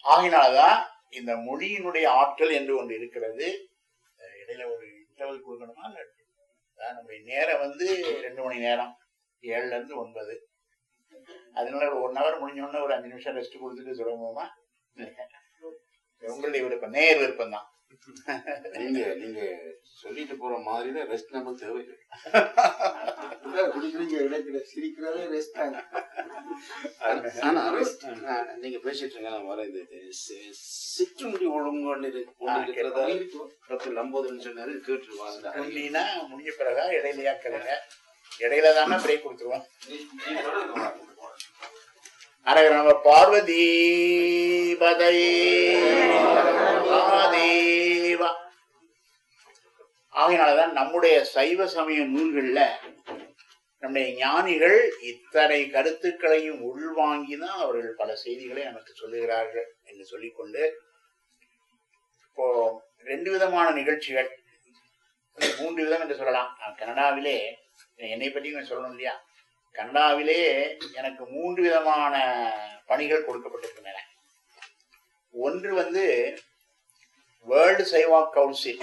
ஆகினால்தான் இந்த மொழியினுடைய ஆற்றல் என்று ஒன்று இருக்கிறது அஹ் இடையில ஒரு இன்டர்வல் கொடுக்கணுமா இல்ல அதான் நம்முடைய நேரம் வந்து ரெண்டு மணி நேரம் ஏழுல இருந்து ஒன்பது அதனால ஒரு ஒன் ஹவர் முடிஞ்ச உடனே ஒரு அஞ்சு நிமிஷம் ரெஸ்ட் கொடுத்துட்டு தொடங்குவோமா உங்களுடைய விருப்பம் நேர் விருப்பம் தான் நீங்க நீங்க சொல்லிட்டு போற மாதிரி ரெஸ்ட் நம்ம தேவையில்லை இப்படிதான் குடிக்கிறீங்க இடைக்கிட சிரிக்கிறதே ரெஸ்ட் தாங்க ஆனா rest, நான் நீங்க பேசிட்டு இருங்க நான் வரேன் இது இது சி- சிற்றுண்டி ஒழுங்கு கொண்டு இரு- கொண்டு இருக்கிறதா டாக்டர் லம்போதன் சொன்னாரு கேட்டுருவாங்க முன்னினா முடிஞ்ச பிறகா இடையிலையா கேளுங்க இடையில தானே பிரேக் கொடுத்துருவோம் அரக நம பார்வதி பதையே மகாதேவா ஆகையினாலதான் நம்முடைய சைவ சமய நூல்கள்ல நம்முடைய ஞானிகள் இத்தனை கருத்துக்களையும் உள்வாங்கிதான் அவர்கள் பல செய்திகளை நமக்கு சொல்லுகிறார்கள் என்று சொல்லிக்கொண்டு இப்போ ரெண்டு விதமான நிகழ்ச்சிகள் மூன்று விதம் என்று சொல்லலாம் நான் கனடாவிலே என்னை பற்றி கொஞ்சம் சொல்லணும் இல்லையா கனடாவிலே எனக்கு மூன்று விதமான பணிகள் கொடுக்கப்பட்டிருக்கின்றன ஒன்று வந்து வேர்ல்டு சைவா கவுன்சில்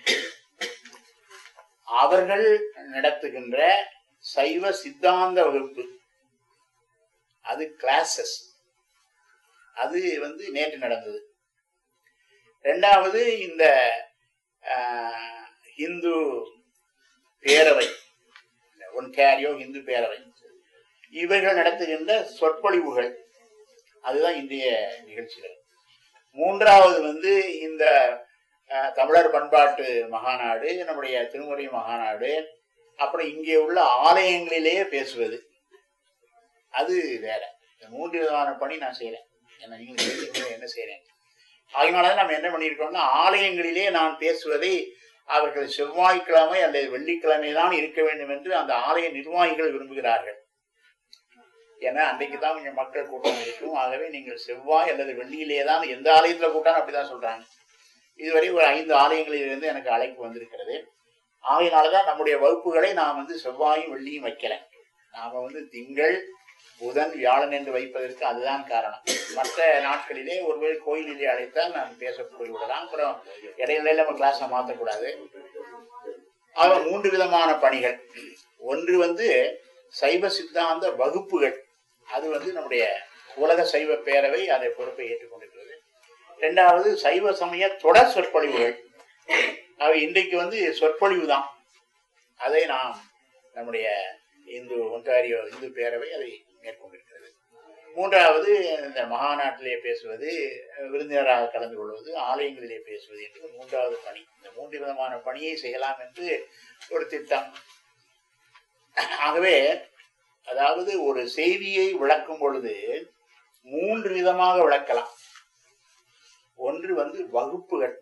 அவர்கள் நடத்துகின்ற சைவ சித்தாந்த வகுப்பு அது கிளாஸஸ் அது வந்து நேற்று நடந்தது ரெண்டாவது இந்த ஆஹ், இந்து பேரவை ஒன்டாரியோ இந்து பேரவை இவர்கள் நடத்துகின்ற சொற்பொழிவுகள் அதுதான் இன்றைய நிகழ்ச்சிகள் மூன்றாவது வந்து இந்த அஹ், தமிழர் பண்பாட்டு மகாநாடு நம்முடைய திருமுறை மகாநாடு அப்புறம் இங்கே உள்ள ஆலயங்களிலேயே பேசுவது அது வேற இந்த மூன்று விதமான பணி நான் செய்யறேன் என்ன நீங்க தெரிஞ்சுக்கணும் என்ன செய்யறேன் அதனாலதான் நம்ம என்ன பண்ணியிருக்கோம்னா ஆலயங்களிலே நான் பேசுவதை அவர்கள் செவ்வாய்க்கிழமை அல்லது வெள்ளிக்கிழமை தான் இருக்க வேண்டும் என்று அந்த ஆலய நிர்வாகிகள் விரும்புகிறார்கள் ஏன்னா அன்றைக்கு தான் கொஞ்சம் மக்கள் கூட்டம் இருக்கும் ஆகவே நீங்கள் செவ்வாய் அல்லது வெள்ளியிலே தான் எந்த ஆலயத்துல கூட்டாலும் அப்படிதான் சொல்றாங்க இதுவரை ஒரு ஐந்து ஆலயங்களிலிருந்து எனக்கு அழைப்பு வந்திருக்கிறது ஆகையினாலதான் நம்முடைய வகுப்புகளை நான் வந்து செவ்வாயும் வெள்ளியும் வைக்கல நாம வந்து திங்கள் புதன் வியாழன் என்று வைப்பதற்கு அதுதான் காரணம் மற்ற நாட்களிலே ஒருவேளை கோயிலிலே அழைத்தால் நான் பேச போய் விடலாம் அப்புறம் இடையில நம்ம கிளாஸை மாற்றக்கூடாது ஆக மூன்று விதமான பணிகள் ஒன்று வந்து சைவ சித்தாந்த வகுப்புகள் அது வந்து நம்முடைய உலக சைவ பேரவை அதை பொறுப்பை ஏற்றுக்கொண்டிருக்கிறது இரண்டாவது சைவ சமய தொடர் சொற்பொழிவுகள் அவை இன்றைக்கு வந்து சொற்பொழிவு தான் அதை நாம் நம்முடைய இந்து ஒன்டாரியோ இந்து பேரவை அதை மேற்கொண்டிருக்கிறது மூன்றாவது இந்த மகாநாட்டிலே பேசுவது விருந்தினராக கலந்து கொள்வது ஆலயங்களிலே பேசுவது என்று மூன்றாவது பணி இந்த மூன்று விதமான பணியை செய்யலாம் என்று ஒரு திட்டம் ஆகவே அதாவது ஒரு செய்தியை விளக்கும் பொழுது மூன்று விதமாக விளக்கலாம் ஒன்று வந்து வகுப்புகள்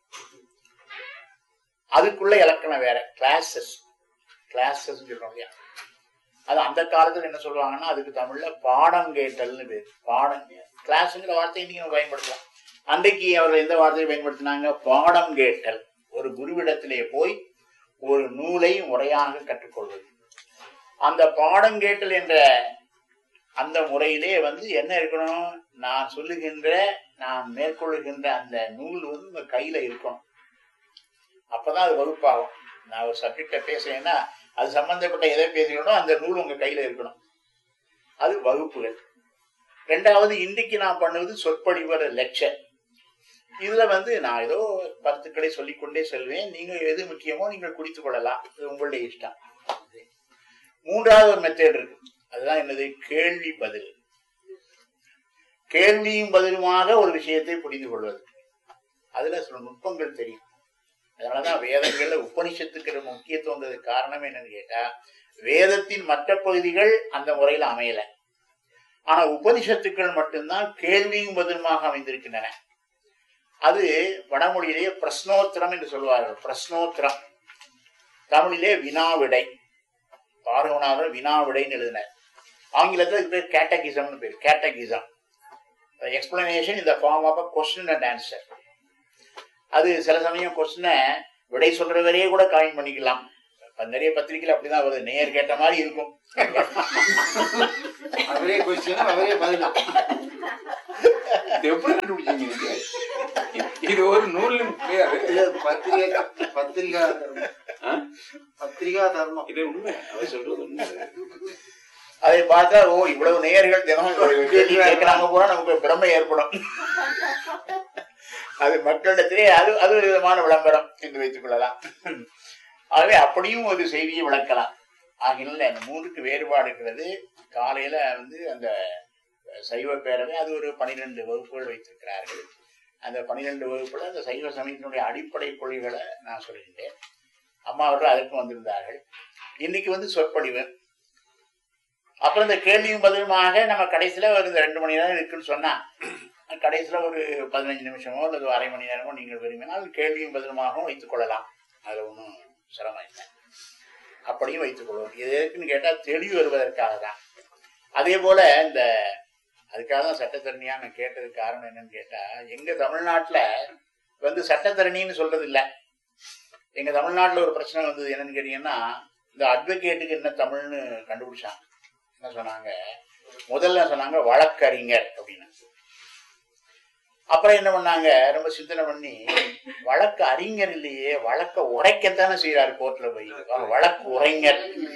அதுக்குள்ள இலக்கணம் வேற கிளாஸஸ் கிளாஸஸ் சொல்றோம் இல்லையா அது அந்த காலத்துல என்ன சொல்லுவாங்கன்னா அதுக்கு தமிழ்ல பாடம் கேட்டல்னு பேர் பாடம் கிளாஸ்ங்கிற வார்த்தையை நீங்க பயன்படுத்தலாம் அன்றைக்கு அவர்கள் எந்த வார்த்தையை பயன்படுத்தினாங்க பாடம் கேட்டல் ஒரு குருவிடத்திலே போய் ஒரு நூலை முறையாக கற்றுக்கொள்வது அந்த பாடம் கேட்டல் என்ற அந்த முறையிலே வந்து என்ன இருக்கணும் நான் சொல்லுகின்ற நான் மேற்கொள்ளுகின்ற அந்த நூல் வந்து உங்க கையில இருக்கணும் அப்பதான் அது வகுப்பாகும் நான் ஒரு சப்ஜெக்ட பேசுறேன்னா அது சம்பந்தப்பட்ட எதை பேசுகிறோனோ அந்த நூல் உங்க கையில இருக்கணும் அது வகுப்புகள் ரெண்டாவது இன்றைக்கு நான் பண்ணுவது சொற்பொழிவர் லெக்சர் இதுல வந்து நான் ஏதோ கருத்துக்களை சொல்லிக்கொண்டே செல்வேன் நீங்க எது முக்கியமோ நீங்கள் குறித்துக் கொள்ளலாம் இது உங்களுடைய இஷ்டம் மூன்றாவது ஒரு மெத்தேட் இருக்கு அதுதான் என்னது கேள்வி பதில் கேள்வியும் பதிலுமாக ஒரு விஷயத்தை புரிந்து கொள்வது அதுல சில நுட்பங்கள் தெரியும் அதனாலதான் வேதங்கள்ல உபனிஷத்துக்கு ரொம்ப முக்கியத்துவம் வந்ததுக்கு காரணம் என்னன்னு கேட்டா வேதத்தின் மற்ற பகுதிகள் அந்த முறையில அமையல ஆனா உபனிஷத்துக்கள் மட்டும்தான் கேள்வியும் பதிலுமாக அமைந்திருக்கின்றன அது வடமொழியிலேயே பிரஸ்னோத்திரம் என்று சொல்வார்கள் பிரஸ்னோத்திரம் தமிழிலே வினாவிடை பார்வனார்கள் வினாவிடைன்னு எழுதினார் ஆங்கிலத்தில் இது பேர் கேட்டகிசம்னு பேர் கேட்டகிசம் எக்ஸ்பிளனேஷன் இந்த form of a question and answer அது சில சமயம் கொஸ்டினை விடை சொல்றவரையே கூட காயின் பண்ணிக்கலாம் இப்ப நிறைய பத்திரிகைகள் அப்படிதான் வருது நேர் கேட்ட மாதிரி இருக்கும் அவரே கொஸ்டின் அவரே பதில் இது எப்படி கண்டுபிடிச்சீங்க நீங்க? இது ஒரு நூலும் கிடையாது இது பத்திரிகை பத்திரிகா தர்மம் ஆ? பத்திரிகா தர்மம் இது உண்மை அவர் சொல்றது உண்மை அதை பார்த்தா ஓ இவ்வளவு நேயர்கள் தினம் கேள்வி கேட்கிறாங்க பூரா நமக்கு பிரமை ஏற்படும் அது மக்களிடத்திலே அது அது ஒரு விதமான விளம்பரம் என்று வைத்துக் கொள்ளலாம் ஆகவே அப்படியும் ஒரு செய்தியை விளக்கலாம் ஆகினால அந்த மூன்றுக்கு வேறுபாடு இருக்கிறது காலையில வந்து அந்த சைவ பேரவை அது ஒரு பனிரெண்டு வகுப்புகள் வைத்திருக்கிறார்கள் அந்த பனிரெண்டு வகுப்புல அந்த சைவ சமயத்தினுடைய அடிப்படை கொள்கைகளை நான் சொல்லியிருந்தேன் அம்மா அவர்கள் அதற்கு வந்திருந்தார்கள் இன்னைக்கு வந்து சொற்பொழிவு அப்புறம் இந்த கேள்வியும் பதிலுமாக நம்ம கடைசியில ஒரு இந்த ரெண்டு மணி நேரம் இருக்குன்னு சொன்னா கடைசியில ஒரு பதினஞ்சு நிமிஷமோ அல்லது ஒரு அரை மணி நேரமோ நீங்கள் விரும்பினால் கேள்வியும் பதிலுமாகவும் வைத்துக் கொள்ளலாம் அதுல ஒன்றும் சிரமம் இல்லை அப்படியும் வைத்துக் கொள்வோம் இது எதுக்குன்னு கேட்டா தெளிவு வருவதற்காக தான் அதே போல இந்த அதுக்காக தான் சட்டத்தரணியா நான் கேட்டதுக்கு காரணம் என்னன்னு கேட்டா எங்க தமிழ்நாட்டுல வந்து சட்டத்தரணின்னு சொல்றது இல்ல எங்க தமிழ்நாட்டுல ஒரு பிரச்சனை வந்தது என்னன்னு கேட்டீங்கன்னா இந்த அட்வொகேட்டுக்கு என்ன தமிழ்னு கண்டுபிடிச்சாங்க என்ன சொன்னாங்க முதல்ல சொன்னாங்க வழக்கறிஞர் அப்படின்னு அப்புறம் என்ன பண்ணாங்க ரொம்ப சிந்தனை பண்ணி வழக்கு அறிஞர் இல்லையே வழக்க உரைக்கத்தானே செய்யறாரு கோர்ட்ல போய் வழக்கு உரைஞர்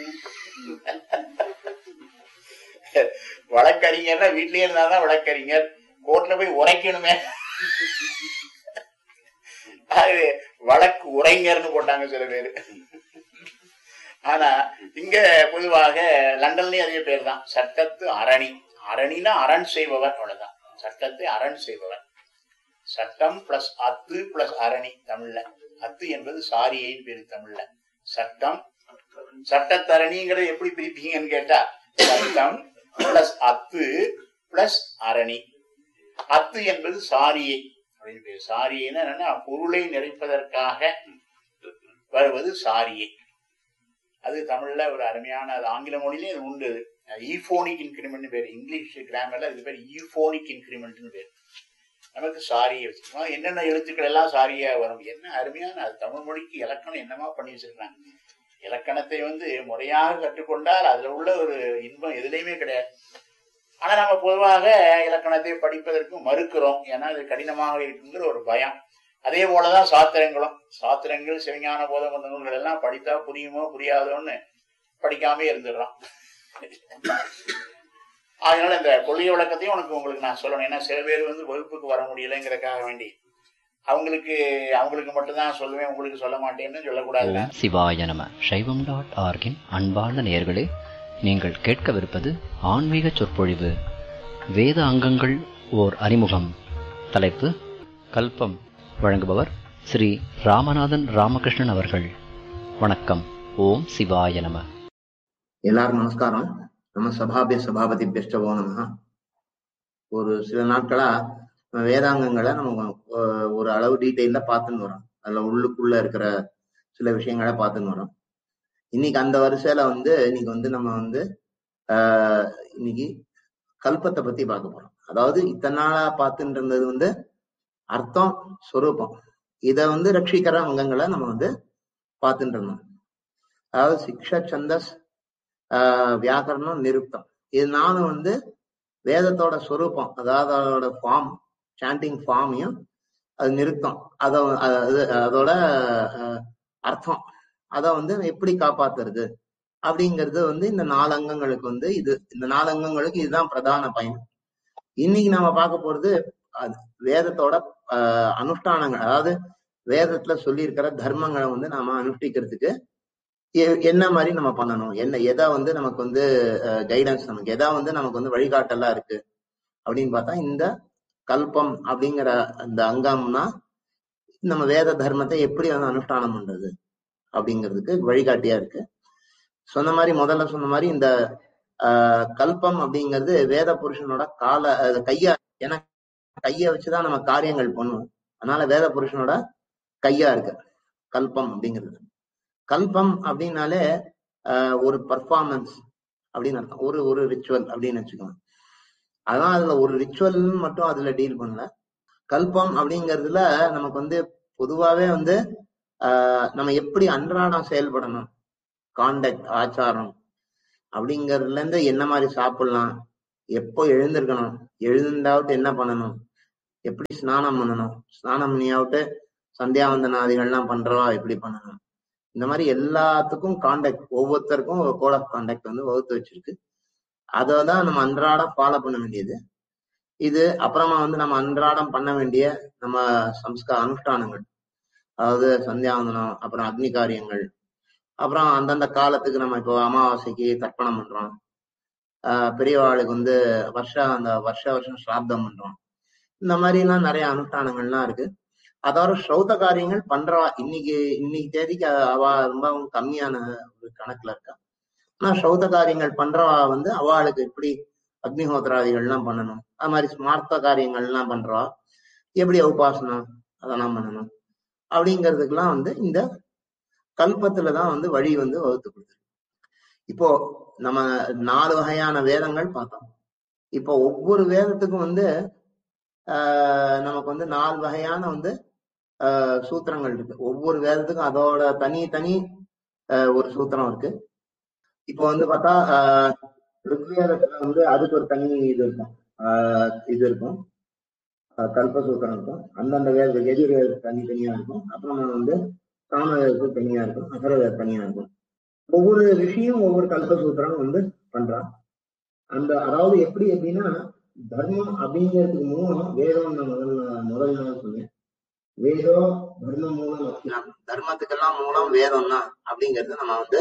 வழக்கறிஞர்னா வீட்லயே இருந்தாதான் வழக்கறிஞர் கோர்ட்ல போய் உரைக்கணுமே அது வழக்கு உரைஞர்னு போட்டாங்க சில பேரு ஆனா இங்க பொதுவாக லண்டன்லயும் அதே பேர் தான் சட்டத்து அரணி அரணினா அரண் செய்பவர் அவ்வளவுதான் சட்டத்தை அரண் செய்பவர் சட்டம் பிளஸ் அத்து பிளஸ் அரணி தமிழ்ல அத்து என்பது சாரியின் பேரு தமிழ்ல சட்டம் சட்டத்தரணிங்கிறத எப்படி பிரிப்பீங்கன்னு கேட்டா சட்டம் பிளஸ் அத்து பிளஸ் அரணி அத்து என்பது சாரியை அப்படின்னு பேரு சாரியைன்னா என்னன்னா பொருளை நிறைப்பதற்காக வருவது சாரியை அது தமிழ்ல ஒரு அருமையான அது ஆங்கில மொழியிலே அது உண்டு ஈஃபோனிக் இன்கிரிமெண்ட் பேர் இங்கிலீஷ் கிராமர்ல இது பேர் ஈஃபோனிக் இன்கிரிமெண்ட்னு பேர் நமக்கு சாரியை வச்சுக்கோம் என்னென்ன எழுத்துக்கள் எல்லாம் சாரியா வரும் என்ன அருமையான அது தமிழ் மொழிக்கு இலக்கணம் என்னமா பண்ணி வச்சிருக்காங்க இலக்கணத்தை வந்து முறையாக கற்றுக்கொண்டால் அதுல உள்ள ஒரு இன்பம் எதுலையுமே கிடையாது ஆனா நம்ம பொதுவாக இலக்கணத்தை படிப்பதற்கு மறுக்கிறோம் ஏன்னா அது கடினமாக இருக்குங்கிற ஒரு பயம் அதே போலதான் சாத்திரங்களும் சாத்திரங்கள் சிவஞான போதம் கொண்ட நூல்கள் எல்லாம் படித்தா புரியுமோ புரியாதோன்னு படிக்காம இருந்துடுறோம் அதனால இந்த கொள்கை விளக்கத்தையும் உனக்கு உங்களுக்கு நான் சொல்லணும் ஏன்னா சில பேர் வந்து வகுப்புக்கு வர முடியலைங்கிறதுக்காக வேண்டி அவங்களுக்கு அவங்களுக்கு மட்டும்தான் சொல்லுவேன் உங்களுக்கு சொல்ல மாட்டேன்னு சொல்லக்கூடாது ஓம் சிவாய நம சைவம் டாட் ஆர்கின் அன்பார்ந்த நேயர்களே நீங்கள் கேட்கவிருப்பது ஆன்மீக சொற்பொழிவு வேத அங்கங்கள் ஓர் அறிமுகம் தலைப்பு கல்பம் வழங்குபவர் ஸ்ரீ ராமநாதன் ராமகிருஷ்ணன் அவர்கள் வணக்கம் ஓம் சிவாய நம எல்லாரும் நமஸ்காரம் நம்ம சபாபிய சபாபதிபியஷ்டவோ நம ஒரு சில நாட்களா நம்ம வேதாங்கங்களை நம்ம அஹ், ஒரு அளவு டீட்டெயில பார்த்துன்னு வரோம் அதுல உள்ளுக்குள்ள இருக்கிற சில விஷயங்களை பார்த்துன்னு வரோம் இன்னைக்கு அந்த வரிசையில வந்து இன்னைக்கு வந்து நம்ம வந்து ஆஹ் இன்னைக்கு கல்பத்தை பத்தி பார்க்க போறோம் அதாவது இத்தனை நாளா பார்த்துட்டு இருந்தது வந்து அர்த்தம் சொரூபம் இத வந்து ரட்சிக்கிற அங்கங்களை நம்ம வந்து பார்த்துட்டு இருந்தோம் அதாவது சிக்ஷா சந்தஸ் ஆஹ் வியாக்கரணம் நிருப்தம் இது நானும் வந்து வேதத்தோட சொரூபம் அதாவது அதோட ஃபார்ம் சாண்டிங் ஃபார்மையும் அது நிறுத்தம் அத அது அதோட அஹ், அர்த்தம் அதை வந்து எப்படி காப்பாத்துறது அப்படிங்கிறது வந்து இந்த நாலு அங்கங்களுக்கு வந்து இது இந்த நாலு அங்கங்களுக்கு இதுதான் பிரதான பயன் இன்னைக்கு நாம பார்க்க போறது அது வேதத்தோட ஆஹ், அனுஷ்டானங்கள் அதாவது வேதத்துல சொல்லியிருக்கிற தர்மங்களை வந்து நாம அனுஷ்டிக்கிறதுக்கு எ- என்ன மாதிரி நம்ம பண்ணணும் என்ன எதா வந்து நமக்கு வந்து கைடன்ஸ் நமக்கு எதா வந்து நமக்கு வந்து வழிகாட்டலா இருக்கு அப்படின்னு பார்த்தா இந்த கல்பம் அப்படிங்கிற அந்த அங்கம்னா நம்ம வேத தர்மத்தை எப்படி வந்து அனுஷ்டானம் பண்றது அப்படிங்கிறதுக்கு வழிகாட்டியா இருக்கு சொன்ன மாதிரி முதல்ல சொன்ன மாதிரி இந்த ஆஹ் கல்பம் அப்படிங்கிறது வேத புருஷனோட கால அது கையா ஏன்னா கைய வச்சுதான் நம்ம காரியங்கள் பண்ணுவோம் அதனால வேத புருஷனோட கையா இருக்கு கல்பம் அப்படிங்கிறது கல்பம் அப்படின்னாலே ஆஹ் ஒரு பர்ஃபார்மன்ஸ் அப்படின்னு அர்த்தம் ஒரு ஒரு ரிச்சுவல் அப்படின்னு வச்சுக்கோங்க அதான் அதுல ஒரு ரிச்சுவல் மட்டும் அதுல டீல் பண்ணல கல்பம் அப்படிங்கிறதுல நமக்கு வந்து பொதுவாவே வந்து ஆஹ் நம்ம எப்படி அன்றாடம் செயல்படணும் காண்டக்ட் ஆச்சாரம் அப்படிங்கறதுல இருந்து என்ன மாதிரி சாப்பிடலாம் எப்போ எழுந்திருக்கணும் எழுந்தாவிட்டு என்ன பண்ணணும் எப்படி ஸ்நானம் பண்ணணும் ஸ்நானம் பண்ணியாவிட்டு சந்தியாவந்தனாதிகள்லாம் பண்றவா எப்படி பண்ணணும் இந்த மாதிரி எல்லாத்துக்கும் காண்டாக்ட் ஒவ்வொருத்தருக்கும் ஒரு கோட் ஆஃப் காண்டாக்ட் வந்து வகுத்து வச்சிருக்கு அதை தான் நம்ம அன்றாடம் ஃபாலோ பண்ண வேண்டியது இது அப்புறமா வந்து நம்ம அன்றாடம் பண்ண வேண்டிய நம்ம சம்ஸ்கார அனுஷ்டானங்கள் அதாவது சந்தியாவந்தனம் அப்புறம் அக்னி காரியங்கள் அப்புறம் அந்தந்த காலத்துக்கு நம்ம இப்போ அமாவாசைக்கு தர்ப்பணம் பண்றோம் ஆஹ் பெரியவாளுக்கு வந்து வருஷ அந்த வருஷ வருஷம் ஸ்ராத்தம் பண்றோம் இந்த மாதிரி எல்லாம் நிறைய அனுஷ்டானங்கள்லாம் இருக்கு அதோட ஸ்ரௌத காரியங்கள் பண்றவா இன்னைக்கு இன்னைக்கு தேதிக்கு அ- அவ ரொம்பவும் கம்மியான ஒரு கணக்குல இருக்கா ஆனா ஸ்ரௌத காரியங்கள் பண்றவா வந்து அவளுக்கு எப்படி அக்னிஹோத்திராதிகள்லாம் பண்ணணும் அது மாதிரி ஸ்மார்த்த காரியங்கள்லாம் பண்றவா எப்படி உபாசனம் அதெல்லாம் பண்ணணும் அப்படிங்கிறதுக்கெல்லாம் வந்து இந்த கல்பத்துல தான் வந்து வழி வந்து வகுத்து கொடுத்துருக்கு இப்போ நம்ம நாலு வகையான வேதங்கள் பார்த்தோம் இப்போ ஒவ்வொரு வேதத்துக்கும் வந்து ஆஹ் நமக்கு வந்து நாலு வகையான வந்து ஆஹ் சூத்திரங்கள் இருக்கு ஒவ்வொரு வேதத்துக்கும் அதோட தனி தனி ஆஹ் ஒரு சூத்திரம் இருக்கு இப்போ வந்து பார்த்தா ஆஹ் ருக்வேதத்துல வந்து அதுக்கு ஒரு தனி இது இருக்கும் ஆஹ் இது இருக்கும் ஆஹ் கல்பசூத்திரம் இருக்கும் அந்தந்த வேத எதிர் தனித்தனியா இருக்கும் அப்புறமா வந்து சாமவேதத்துக்கு தனியா இருக்கும் அகரவேத தனியா இருக்கும் ஒவ்வொரு விஷயம் ஒவ்வொரு கல்பசூத்திரம் வந்து பண்றான் அந்த அதாவது எப்படி அப்படின்னா தர்மம் அப்படிங்கிறதுக்கு மூலம் வேதம் நான் முதல் முதல் நாள் சொன்னேன் வேதோ தர்மம் மூலம் அத்தியானம். தர்மத்துக்கெல்லாம் மூலம் வேதம் தான் அப்படிங்கறது நம்ம வந்து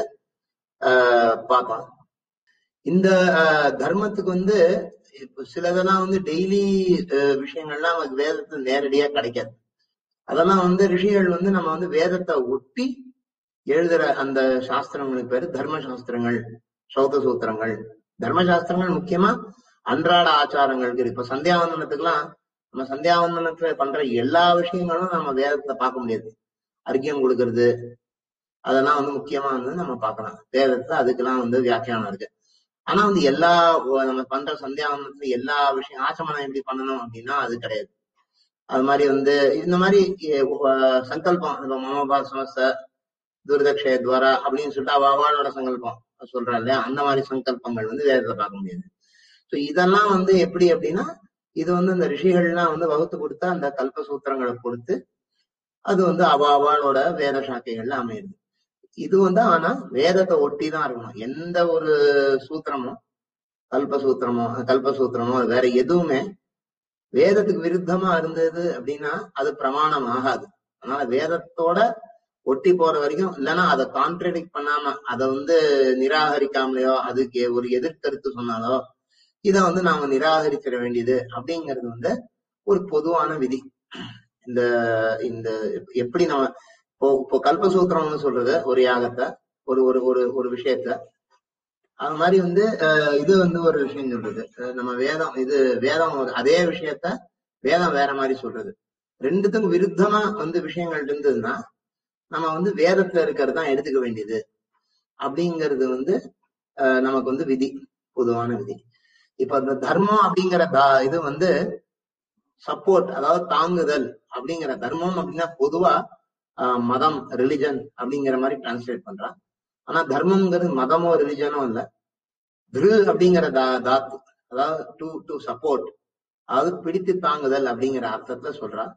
ஆஹ் பார்த்தோம் இந்த ஆஹ் தர்மத்துக்கு வந்து இப்ப சிலதெல்லாம் வந்து டெய்லி விஷயங்கள்லாம் நமக்கு வேதத்துல நேரடியா கிடைக்காது அதெல்லாம் வந்து ரிஷிகள் வந்து நம்ம வந்து வேதத்தை ஒட்டி எழுதுற அந்த சாஸ்திரங்களுக்கு பேரு தர்ம சாஸ்திரங்கள் சௌத சூத்திரங்கள் தர்ம சாஸ்திரங்கள் முக்கியமா அன்றாட ஆச்சாரங்களுக்கு இருக்கு இப்ப சந்தியாவந்தனத்துக்குலாம் நம்ம சந்தியாவந்தனத்துல பண்ற எல்லா விஷயங்களும் நம்ம வேதத்துல பார்க்க முடியாது அர்க்கியம் கொடுக்கறது அதெல்லாம் வந்து முக்கியமா வந்து நம்ம பார்க்கலாம் வேதத்துல அதுக்கெல்லாம் வந்து வியாக்கியானம் இருக்கு ஆனா வந்து எல்லா ஒ- நம்ம பண்ற சந்தியாவந்தனத்துல எல்லா விஷயம் ஆச்சமனம் எப்படி பண்ணணும் அப்படின்னா அது கிடையாது அது மாதிரி வந்து இந்த மாதிரி எ- ஒ- சங்கல்பம் இப்ப மமபா சமஸ்த துர்தக்ஷய துவாரா அப்படின்னு சொல்லிட்டு அவ அவளோட சங்கல்பம் சொல்றா இல்லையா அந்த மாதிரி சங்கல்பங்கள் வந்து வேதத்தை பார்க்க முடியாது சோ இதெல்லாம் வந்து எப்படி அப்படின்னா இது வந்து இந்த ரிஷிகள்லாம் வந்து வகுத்து கொடுத்த அந்த கல்ப சூத்திரங்களை பொறுத்து அது வந்து அவ அவளோட வேத சாக்கைகள்ல அமையுது இது வந்து ஆனா வேதத்தை ஒட்டி தான் இருக்கணும் எந்த ஒரு சூத்திரமும் கல்ப சூத்திரமோ கல்ப சூத்திரமோ வேற எதுவுமே வேதத்துக்கு விருத்தமா இருந்தது அப்படின்னா அது பிரமாணம் ஆகாது அதனால வேதத்தோட ஒட்டி போற வரைக்கும் இல்லைன்னா அதை கான்ட்ரடிக்ட் பண்ணாம அதை வந்து நிராகரிக்காமலையோ அதுக்கு ஒரு எதிர்கருத்து சொன்னாலோ இதை வந்து நாம நிராகரிச்சிட வேண்டியது அப்படிங்கிறது வந்து ஒரு பொதுவான விதி இந்த இந்த எப்படி நம்ம இப்போ இப்போ கல்பசூத்திரம்னு சொல்றது ஒரு யாகத்தை ஒரு ஒரு ஒரு ஒரு விஷயத்த அது மாதிரி வந்து அஹ், இது வந்து ஒரு விஷயம் சொல்றது அஹ், நம்ம வேதம் இது வேதம் ஒரு- அதே விஷயத்த வேதம் வேற மாதிரி சொல்றது ரெண்டுத்துக்கும் விருத்தமா வந்து விஷயங்கள் இருந்ததுன்னா நம்ம வந்து வேதத்துல இருக்கிறது தான் எடுத்துக்க வேண்டியது அப்படிங்கிறது வந்து அஹ், நமக்கு வந்து விதி பொதுவான விதி இப்ப இந்த தர்மம் அப்படிங்கிற தா- இது வந்து சப்போர்ட் அதாவது தாங்குதல் அப்படிங்கிற தர்மம் அப்படின்னா பொதுவா ஆஹ், மதம் ரிலிஜன் அப்படிங்கிற மாதிரி டிரான்ஸ்லேட் பண்றான் ஆனா தர்மம்ங்கிறது மதமோ ரிலிஜனோ இல்ல திரு அப்படிங்கிற தா தாத்து அதாவது டு டு சப்போர்ட் அதாவது பிடித்து தாங்குதல் அப்படிங்கிற அர்த்தத்துல சொல்றா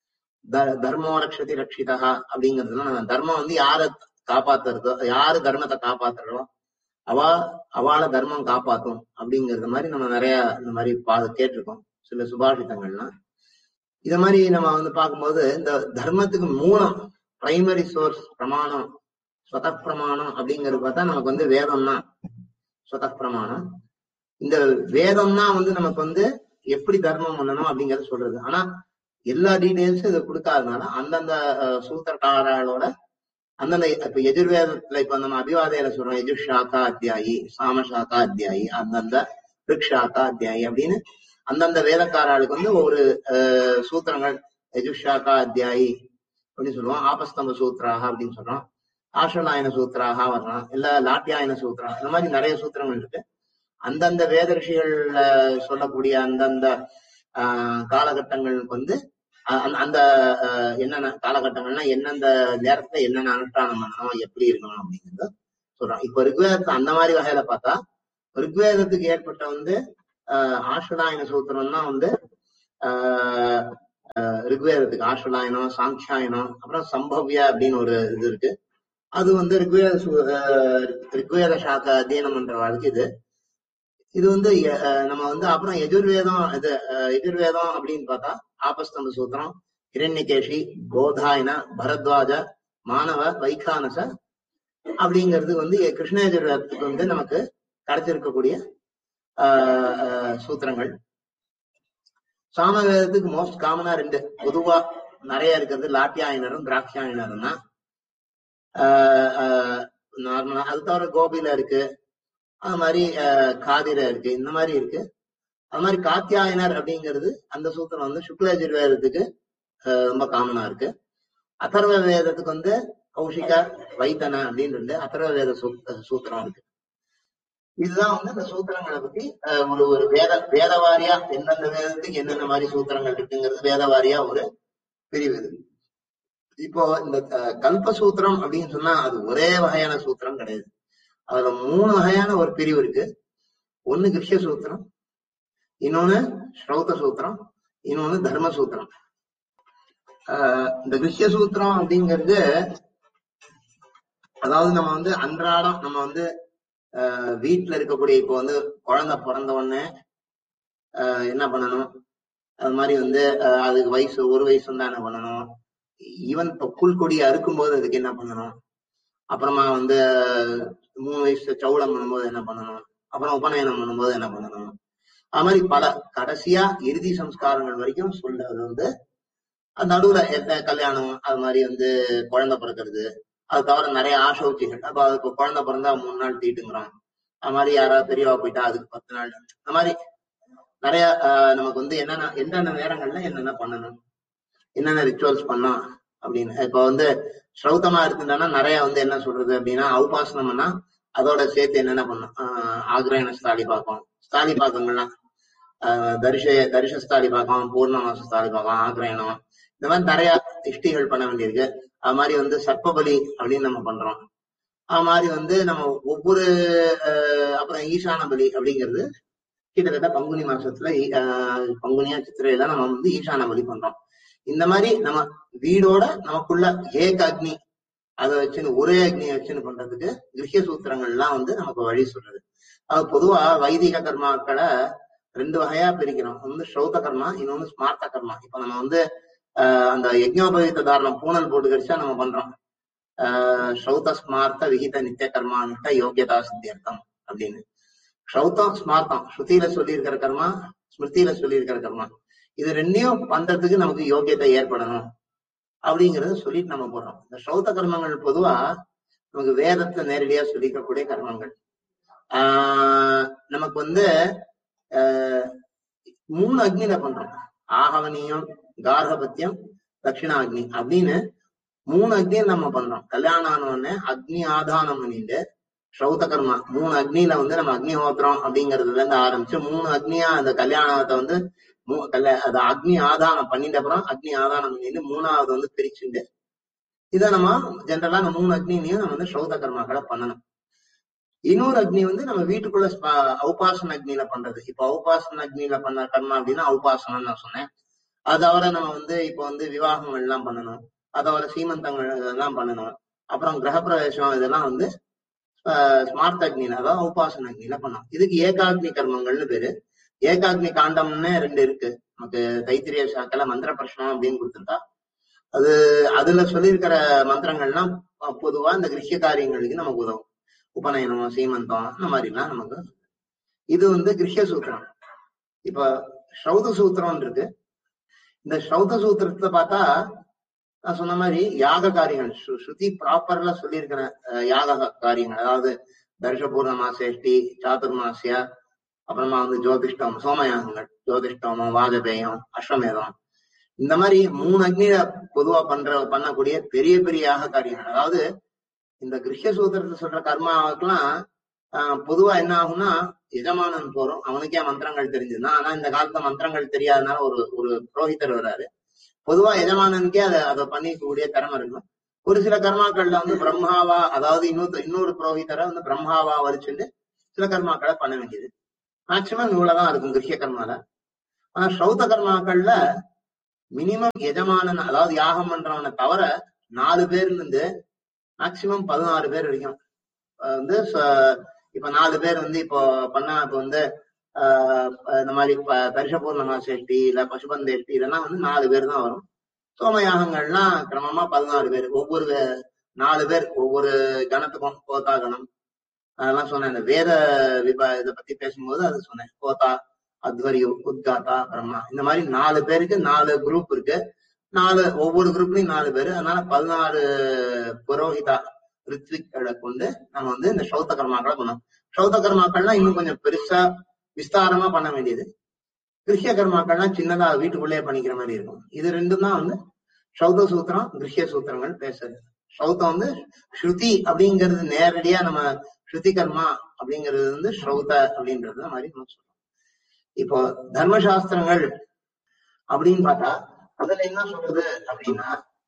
த- தர்மோ ரக்ஷதி ரக்ஷிதா அப்படிங்கிறதுல நம்ம தர்மம் வந்து யார காப்பாத்துறதோ யாரு தர்மத்தை காப்பாத்துறதோ அவ அவள தர்மம் காப்பாத்தும் அப்படிங்கறது மாதிரி நம்ம நிறைய இந்த மாதிரி பா கேட்டிருக்கோம் சில சுபாஷிதங்கள்லாம் இத மாதிரி நம்ம வந்து பார்க்கும்போது இந்த தர்மத்துக்கு மூலம் பிரைமரி சோர்ஸ் பிரமாணம் ஸ்வத பிரமாணம் அப்படிங்கிறது பார்த்தா நமக்கு வந்து வேதம் தான் ஸ்வத பிரமாணம் இந்த வேதம் தான் வந்து நமக்கு வந்து எப்படி தர்மம் பண்ணணும் அப்படிங்கறத சொல்றது ஆனா எல்லா டீடைல்ஸும் இதை கொடுக்காதனால அந்தந்த அஹ், சூத்திரக்காரர்களோட அந்தந்த இப்ப எதிர்வேதத்துல இப்ப நம்ம அபிவாதையில சொல்றோம் எஜுஷாக்கா அத்தியாயி சாமசாக்கா அத்தியாயி அந்தந்த ரிக்ஷாக்கா அத்தியாயி அப்படின்னு அந்தந்த வேதக்காரர்களுக்கு வந்து ஒரு அஹ், சூத்திரங்கள் எஜுஷாக்கா அத்தியாயி அப்படின்னு சொல்லுவோம் ஆபஸ்தம்ப சூத்திராக அப்படின்னு சொல்றோம் ஆஷலாயன சூத்திராக வரலாம் இல்ல லாட்டியாயன சூத்திரா இந்த மாதிரி நிறைய சூத்திரங்கள் இருக்கு அந்தந்த வேத ரிஷிகள்ல சொல்லக்கூடிய அந்தந்த ஆஹ் காலகட்டங்களுக்கு வந்து அ- அந்த- அந்த ஆஹ் என்னென்ன காலகட்டங்கள்னா எந்தெந்த நேரத்துல என்னென்ன அனுஷ்டானம் பண்ணணும் எப்படி இருக்கணும் அப்படிங்கிறத சொல்றோம் இப்ப ரிக்வேதத்தை அந்த மாதிரி வகையில பார்த்தா ரிக்வேதத்துக்கு ஏற்பட்ட வந்து ஆஹ் ஆஷடாயன சூத்திரம் தான் வந்து ஆஹ் ரிக்வேதத்துக்கு ஆசுலாயனம் சாங்கியாயனம் அப்புறம் சம்பவ்ய அப்படின்னு ஒரு இது இருக்கு அது வந்து ரிக்வேத சு- அஹ் ரிக்வேத சாக்க அத்தியனம் பண்றவாளுக்கு இது இது வந்து அஹ், நம்ம வந்து அப்புறம் எஜுர்வேதம் இது அஹ், எஜுர்வேதம் அப்படின்னு பார்த்தா ஆபஸ்தம்ப சூத்திரம் இரண்யகேஷி கோதாயன பரத்வாஜ மானவ வைகானச அப்படிங்கிறது வந்து கிருஷ்ண எஜுர்வேதத்துக்கு வந்து நமக்கு கிடைச்சிருக்கக்கூடிய ஆஹ், ஆஹ், சூத்திரங்கள் சாமவேதத்துக்கு மோஸ்ட் காமனா ரெண்டு பொதுவா நிறைய இருக்கிறது லாட்டியாயினரும் திராட்சியாயினரும் தான் நார்மலா அது தவிர கோபில இருக்கு அது மாதிரி ஆஹ், காதிர இருக்கு இந்த மாதிரி இருக்கு அது மாதிரி காத்தியாயனர் அப்படிங்கிறது அந்த சூத்திரம் வந்து சுக்லஜுர்வேதத்துக்கு ஆஹ், ரொம்ப காமனா இருக்கு அதர்வ வேதத்துக்கு வந்து கௌஷிக வைத்தன அப்படின்னு ரெண்டு அதர்வ வேத சூ- சூத்திரம் இருக்கு இதுதான் வந்து இந்த சூத்திரங்களை பத்தி ஆஹ், ஒரு ஒரு வேத வேத வாரியா எந்தெந்த வேதத்துக்கு என்னென்ன மாதிரி சூத்திரங்கள் இருக்குங்கிறது வேத வாரியா ஒரு பிரிவு இது இப்போ இந்த அஹ், கல்ப சூத்திரம் அப்படின்னு சொன்னா அது ஒரே வகையான சூத்திரம் கிடையாது அதுல மூணு வகையான ஒரு பிரிவு இருக்கு ஒண்ணு கிருஷ்ய சூத்திரம் இன்னொன்னு ஸ்ரௌத சூத்திரம் இன்னொன்னு தர்ம சூத்திரம் ஆஹ், இந்த கிருஷ்ய சூத்திரம் அப்படிங்கிறது அதாவது நம்ம வந்து அன்றாடம் நம்ம வந்து ஆஹ், வீட்டுல இருக்கக்கூடிய இப்போ வந்து குழந்தை பிறந்த உடனே ஆஹ், என்ன பண்ணணும் அது மாதிரி வந்து ஆஹ், அதுக்கு வயசு ஒரு வயசு வந்தா என்ன பண்ணணும் ஈவன் இப்போ புல்கொடி அறுக்கும் போது அதுக்கு என்ன பண்ணணும் அப்புறமா வந்து மூணு வயசு சவுளம் பண்ணும்போது என்ன பண்ணணும் அப்புறம் உபநயனம் பண்ணும்போது என்ன பண்ணணும் அது மாதிரி பல கடைசியா இறுதி சம்ஸ்காரங்கள் வரைக்கும் சொல்றது வந்து அது நடுவுல எத்த கல்யாணம் அது மாதிரி வந்து குழந்தை பிறக்கிறது அது தவிர நிறைய ஆசோச்சிகள் அப்ப அதுக்கு குழந்தை பிறந்தா மூணு நாள் தீட்டுங்கிறோம் அது மாதிரி யாராவது பெரியவா போயிட்டா அதுக்கு பத்து நாள் அந்த மாதிரி நிறைய ஆஹ், நமக்கு வந்து என்னென்ன என்னென்ன நேரங்கள்ல என்னென்ன பண்ணணும் என்னென்ன ரிச்சுவல்ஸ் பண்ணோம் அப்படின்னு இப்ப வந்து ஸ்ரௌத்தமா இருக்குன்னா நிறைய வந்து என்ன சொல்றது அப்படின்னா அவுபாசனம்னா அதோட சேர்த்து என்னென்ன பண்ணும் ஆஹ் ஆக்ரயண ஸ்தாலி பாக்கம் ஸ்தாலி பாக்கங்கள்லாம் ஆஹ் தரிச தரிச ஸ்தாலி பாக்கம் பூர்ணமாச ஸ்தாலி பாக்கம் ஆக்ரயணம் இந்த மாதிரி நிறைய இஷ்டிகள் பண்ண வேண்டியிருக்கு அது மாதிரி வந்து சர்ப்பபலி அப்படின்னு நம்ம பண்றோம் அது மாதிரி வந்து நம்ம ஒவ்வொரு ஆஹ் அப்புறம் ஈசான பலி அப்படிங்கிறது கிட்டத்தட்ட பங்குனி மாசத்துல ஈ- ஆஹ் பங்குனியா சித்திரையில நம்ம வந்து ஈசான பலி பண்றோம் இந்த மாதிரி நம்ம வீடோட நமக்குள்ள ஏக அக்னி அதை வச்சுன்னு ஒரே அக்னியை வச்சுன்னு பண்றதுக்கு கிரகிய சூத்திரங்கள்லாம் வந்து நமக்கு வழி சொல்றது அது பொதுவா வைதிக கர்மாக்களை ரெண்டு வகையா பிரிக்கிறோம் ஒன்று ஸ்ரௌத கர்மா இன்னொன்னு ஸ்மார்த்த கர்மா இப்ப நம்ம வந்து ஆஹ் அந்த யஜ்னோபவித்த தாரணம் பூனல் போட்டு கடிச்சா நம்ம பண்றோம் ஆஹ் ஸ்ரௌத ஸ்மார்த்த விகித நித்திய கர்மான்ட்ட யோகியதா சித்தியர்த்தம் அப்படின்னு ஸ்ரௌத்தம் ஸ்மார்த்தம் ஸ்ருதியில சொல்லியிருக்கிற கர்மா ஸ்மிருதியில சொல்லியிருக்கிற கர்மா இது ரெண்டையும் பண்றதுக்கு நமக்கு யோகியத்தை ஏற்படணும் அப்படிங்கறத சொல்லிட்டு நம்ம போறோம் இந்த ஸ்ரௌத்த கர்மங்கள் பொதுவா நமக்கு வேதத்துல நேரடியா சொல்லிக்கக்கூடிய கர்மங்கள் ஆஹ் நமக்கு வந்து ஆஹ் மூணு அக்னியில பண்றோம் ஆகவனியம் கார்கபத்தியம் தட்சிணாக்னி அப்படின்னு மூணு அக்னியை நம்ம பண்றோம் கல்யாணம் ஆன உடனே அக்னி ஆதானம் பண்ணிட்டு ஸ்ரௌத கர்மா மூணு அக்னியில வந்து நம்ம அக்னிஹோத்திரம் அப்படிங்கறதுல இருந்து ஆரம்பிச்சு மூணு அக்னியா அந்த கல்யாணத்தை வந்து மூ- கல்யா- அது அக்னி ஆதானம் பண்ணிட்ட அப்புறம் அக்னி ஆதானம் பண்ணிட்டு மூணாவது வந்து பிரிச்சுட்டு இதை நம்ம ஜென்ரலா அந்த மூணு அக்னிலையும் நம்ம வந்து ஸ்ரௌத கர்மாக்களை பண்ணணும் இன்னொரு அக்னி வந்து நம்ம வீட்டுக்குள்ள ஸ்ப- ஔபாசன அக்னியில பண்றது இப்ப ஔபாசன அக்னியில பண்ண கர்மா அப்படின்னா ஔபாசனம் நான் சொன்னேன் அது தவிர நம்ம வந்து இப்ப வந்து விவாகங்கள் எல்லாம் பண்ணணும் அது தவிர சீமந்தங்கள் இதெல்லாம் பண்ணணும் அப்புறம் கிரகப்பிரவேசம் இதெல்லாம் வந்து ஆஹ் ஸ்மார்த் அக்னியில அதாவது உபாசன அக்னியில பண்ணோம் இதுக்கு ஏகாக்னி கர்மங்கள்னு பேரு ஏகாக்னி காண்டம்னு ரெண்டு இருக்கு நமக்கு தைத்திரிய சாக்கல மந்திர பிரஷ்னம் அப்படின்னு கொடுத்திருக்கா அது அதுல சொல்லியிருக்கிற மந்திரங்கள்லாம் பொ- பொதுவா இந்த கிரகிய காரியங்களுக்கு நமக்கு உதவும் உபநயனம் சீமந்தம் இந்த மாதிரி எல்லாம் நமக்கு இது வந்து கிரகிய சூத்திரம் இப்ப ஸ்ரௌத சூத்திரம் இருக்கு இந்த ஸ்ரௌத சூத்திரத்துல பார்த்தா நான் சொன்ன மாதிரி யாக காரியங்கள் ஸ்ரு- ஸ்ருதி ப்ராப்பர்ல சொல்லியிருக்கிற அஹ், யாக காரியங்கள் அதாவது தர்ஷ பூர்ணமாசேஷ்டி சாதுர்மாசிய அப்புறமா வந்து ஜோதிஷ்டம் சோமயாகங்கள் ஜோதிஷ்டோமம் வாஜபேயம் அஸ்வமேதம் இந்த மாதிரி மூணு அக்னியில பொதுவா பண்ற பண்ணக்கூடிய பெரிய பெரிய யாக காரியங்கள் அதாவது இந்த கிருஷ்ய சூத்திரத்துல சொல்ற கர்மாவுக்கெல்லாம் ஆஹ், பொதுவா என்ன ஆகும்னா எஜமானன் போறோம் அவனுக்கே மந்திரங்கள் தெரிஞ்சதுன்னா ஆனா இந்த காலத்துல மந்திரங்கள் தெரியாதனால ஒரு ஒரு புரோஹிதர் வராரு பொதுவா எஜமானனுக்கே அதை அதை பண்ணிக்கக்கூடிய திறமை இருக்கணும் ஒரு சில கர்மாக்கள்ல வந்து பிரம்மாவா அதாவது இன்னொரு இன்னொரு புரோஹிதரை வந்து பிரம்மாவா வரிச்சுட்டு சில கர்மாக்களை பண்ண வேண்டியது மேக்சிமம் இவ்வளவுதான் இருக்கும் கிருஷ்ய கர்மால ஆனா ஸ்ரௌத கர்மாக்கள்ல மினிமம் எஜமானன் அதாவது யாகம் பண்றவனை தவிர நாலு பேர்ல இருந்து மேக்சிமம் பதினாறு பேர் வரைக்கும் அஹ் வந்து ச- இப்ப நாலு பேர் வந்து இப்போ பண்ணா இப்ப வந்து ஆஹ் இந்த மாதிரி ப- பரிசபூர்ணமா சேஷ்டி இல்ல பசுபந்தேஷ்டி இதெல்லாம் வந்து நாலு பேர் தான் வரும் சோமயாகங்கள்லாம் கிரமமா பதினாறு பேர் ஒவ்வொரு வே- நாலு பேர் ஒவ்வொரு கணத்துக்கும் கோதா கணம் அதெல்லாம் சொன்னேன் இந்த வேத விபா இதை பத்தி பேசும்போது அது சொன்னேன் கோதா அத்வரியு உத்காத்தா பிரம்மா இந்த மாதிரி நாலு பேருக்கு நாலு குரூப் இருக்கு நாலு ஒவ்வொரு குரூப்லயும் நாலு பேரு அதனால பதினாறு புரோஹிதா ரித்விக்களை கொண்டு நம்ம வந்து இந்த சௌத்த கர்மாக்களை பண்ணோம் சௌத்த கர்மாக்கள்லாம் இன்னும் கொஞ்சம் பெருசா விஸ்தாரமா பண்ண வேண்டியது கிருஷ்ய கர்மாக்கள்லாம் சின்னதா வீட்டுக்குள்ளேயே பண்ணிக்கிற மாதிரி இருக்கும் இது ரெண்டும் தான் வந்து சௌத சூத்திரம் கிருஷ்ய சூத்திரங்கள் பேசுறது சௌத்தம் வந்து ஸ்ருதி அப்படிங்கிறது நேரடியா நம்ம ஸ்ருதி கர்மா அப்படிங்கிறது வந்து ஸ்ரௌத அப்படின்றது மாதிரி நம்ம சொல்றோம் இப்போ தர்மசாஸ்திரங்கள் அப்படின்னு பார்த்தா அதுல என்ன சொல்றது அப்படின்னா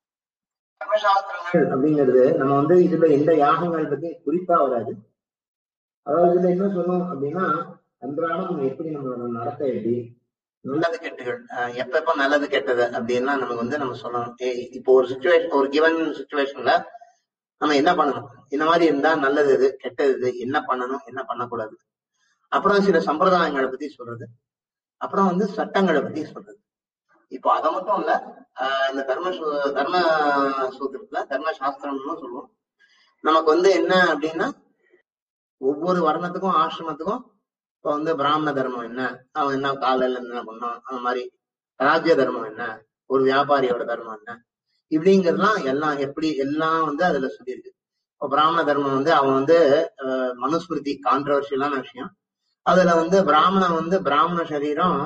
தர்மசாஸ்திரங்கள் அப்படிங்கிறது நம்ம வந்து இதுல எந்த யாகங்கள் பத்தி குறிப்பா வராது அதாவது இதுல என்ன சொல்லணும் அப்படின்னா அன்றாடம் நம்ம எப்படி நம்மளோட நடத்தை எப்படி நல்லது கெட்டுகள் அஹ் எப்ப எப்ப நல்லது கெட்டது அப்படின்னா நமக்கு வந்து நம்ம சொல்லணும் ஏய், இப்போ ஒரு சுச்சுவேஷன் ஒரு கிவன் சுச்சுவேஷன்ல நம்ம என்ன பண்ணணும் இந்த மாதிரி இருந்தா நல்லது இது கெட்டது இது என்ன பண்ணணும் என்ன பண்ணக்கூடாது அப்புறம் சில சம்பிரதாயங்களை பத்தி சொல்றது அப்புறம் வந்து சட்டங்களை பத்தி சொல்றது இப்போ அதை மட்டும் இல்ல ஆஹ் இந்த தர்ம சூ- தர்ம சூத்திரத்துல தர்ம சாஸ்திரம்னு சொல்லுவோம் நமக்கு வந்து என்ன அப்படின்னா ஒவ்வொரு வர்ணத்துக்கும் ஆசிரமத்துக்கும் இப்போ வந்து பிராமண தர்மம் என்ன அவன் என்ன காலையில என்ன பண்ணான் அந்த மாதிரி ராஜ்ய தர்மம் என்ன ஒரு வியாபாரியோட தர்மம் என்ன இப்படிங்கிறதுலாம் எல்லாம் எப்படி எல்லாம் வந்து அதுல சொல்லியிருக்கு இப்போ பிராமண தர்மம் வந்து அவன் வந்து அஹ், மனுஸ்மிருதி கான்ட்ரவர்ஷியலான விஷயம் அதுல வந்து பிராமணன் வந்து பிராமண சரீரம்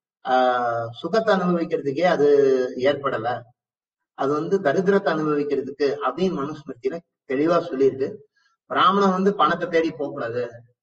ஆஹ் சுகத்தை அனுபவிக்கிறதுக்கே அது ஏற்படல அது வந்து தரித்திரத்தை அனுபவிக்கிறதுக்கு அப்படின்னு மனுஸ்மிருதியில தெளிவா சொல்லியிருக்கு பிராமணன் வந்து பணத்தை தேடி போகக்கூடாது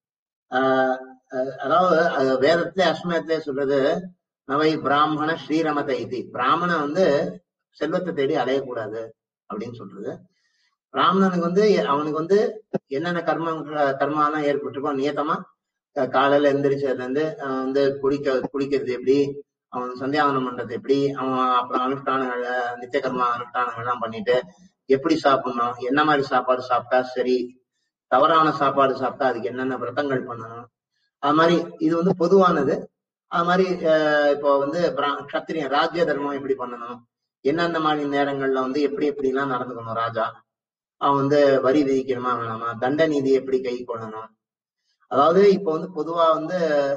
ஆஹ் அஹ் அதாவது அது வேதத்திலே அஸ்மயத்திலே சொல்றது நவை பிராமண ஸ்ரீரமத இது பிராமணன் வந்து செல்வத்தை தேடி அலையக்கூடாது அப்படின்னு சொல்றது பிராமணனுக்கு வந்து அவனுக்கு வந்து என்னென்ன கர்ம கர்மாலாம் ஏற்பட்டிருக்கோ நியத்தமா அஹ் காலையில எந்திரிச்சதுல இருந்து அவன் வந்து குடிக்க குடிக்கிறது எப்படி அவன் சந்தியாவனம் பண்றது எப்படி அவன் அப்புறம் அனுஷ்டானங்கள் நித்திய கர்மா அனுஷ்டானங்கள் எல்லாம் பண்ணிட்டு எப்படி சாப்பிடணும் என்ன மாதிரி சாப்பாடு சாப்பிட்டா சரி தவறான சாப்பாடு சாப்பிட்டா அதுக்கு என்னென்ன விரதங்கள் பண்ணணும் அது மாதிரி இது வந்து பொதுவானது அது மாதிரி அஹ் இப்போ வந்து பிரா- க்ஷத்திரியன் ராஜ்ய தர்மம் எப்படி பண்ணணும் என்னென்ன மாதிரி நேரங்கள்ல வந்து எப்படி எப்படி எல்லாம் நடந்துக்கணும் ராஜா அவன் வந்து வரி விதிக்கணுமா வேணாமா தண்ட நீதி எப்படி கை கொள்ளணும் அதாவது இப்போ வந்து பொதுவா வந்து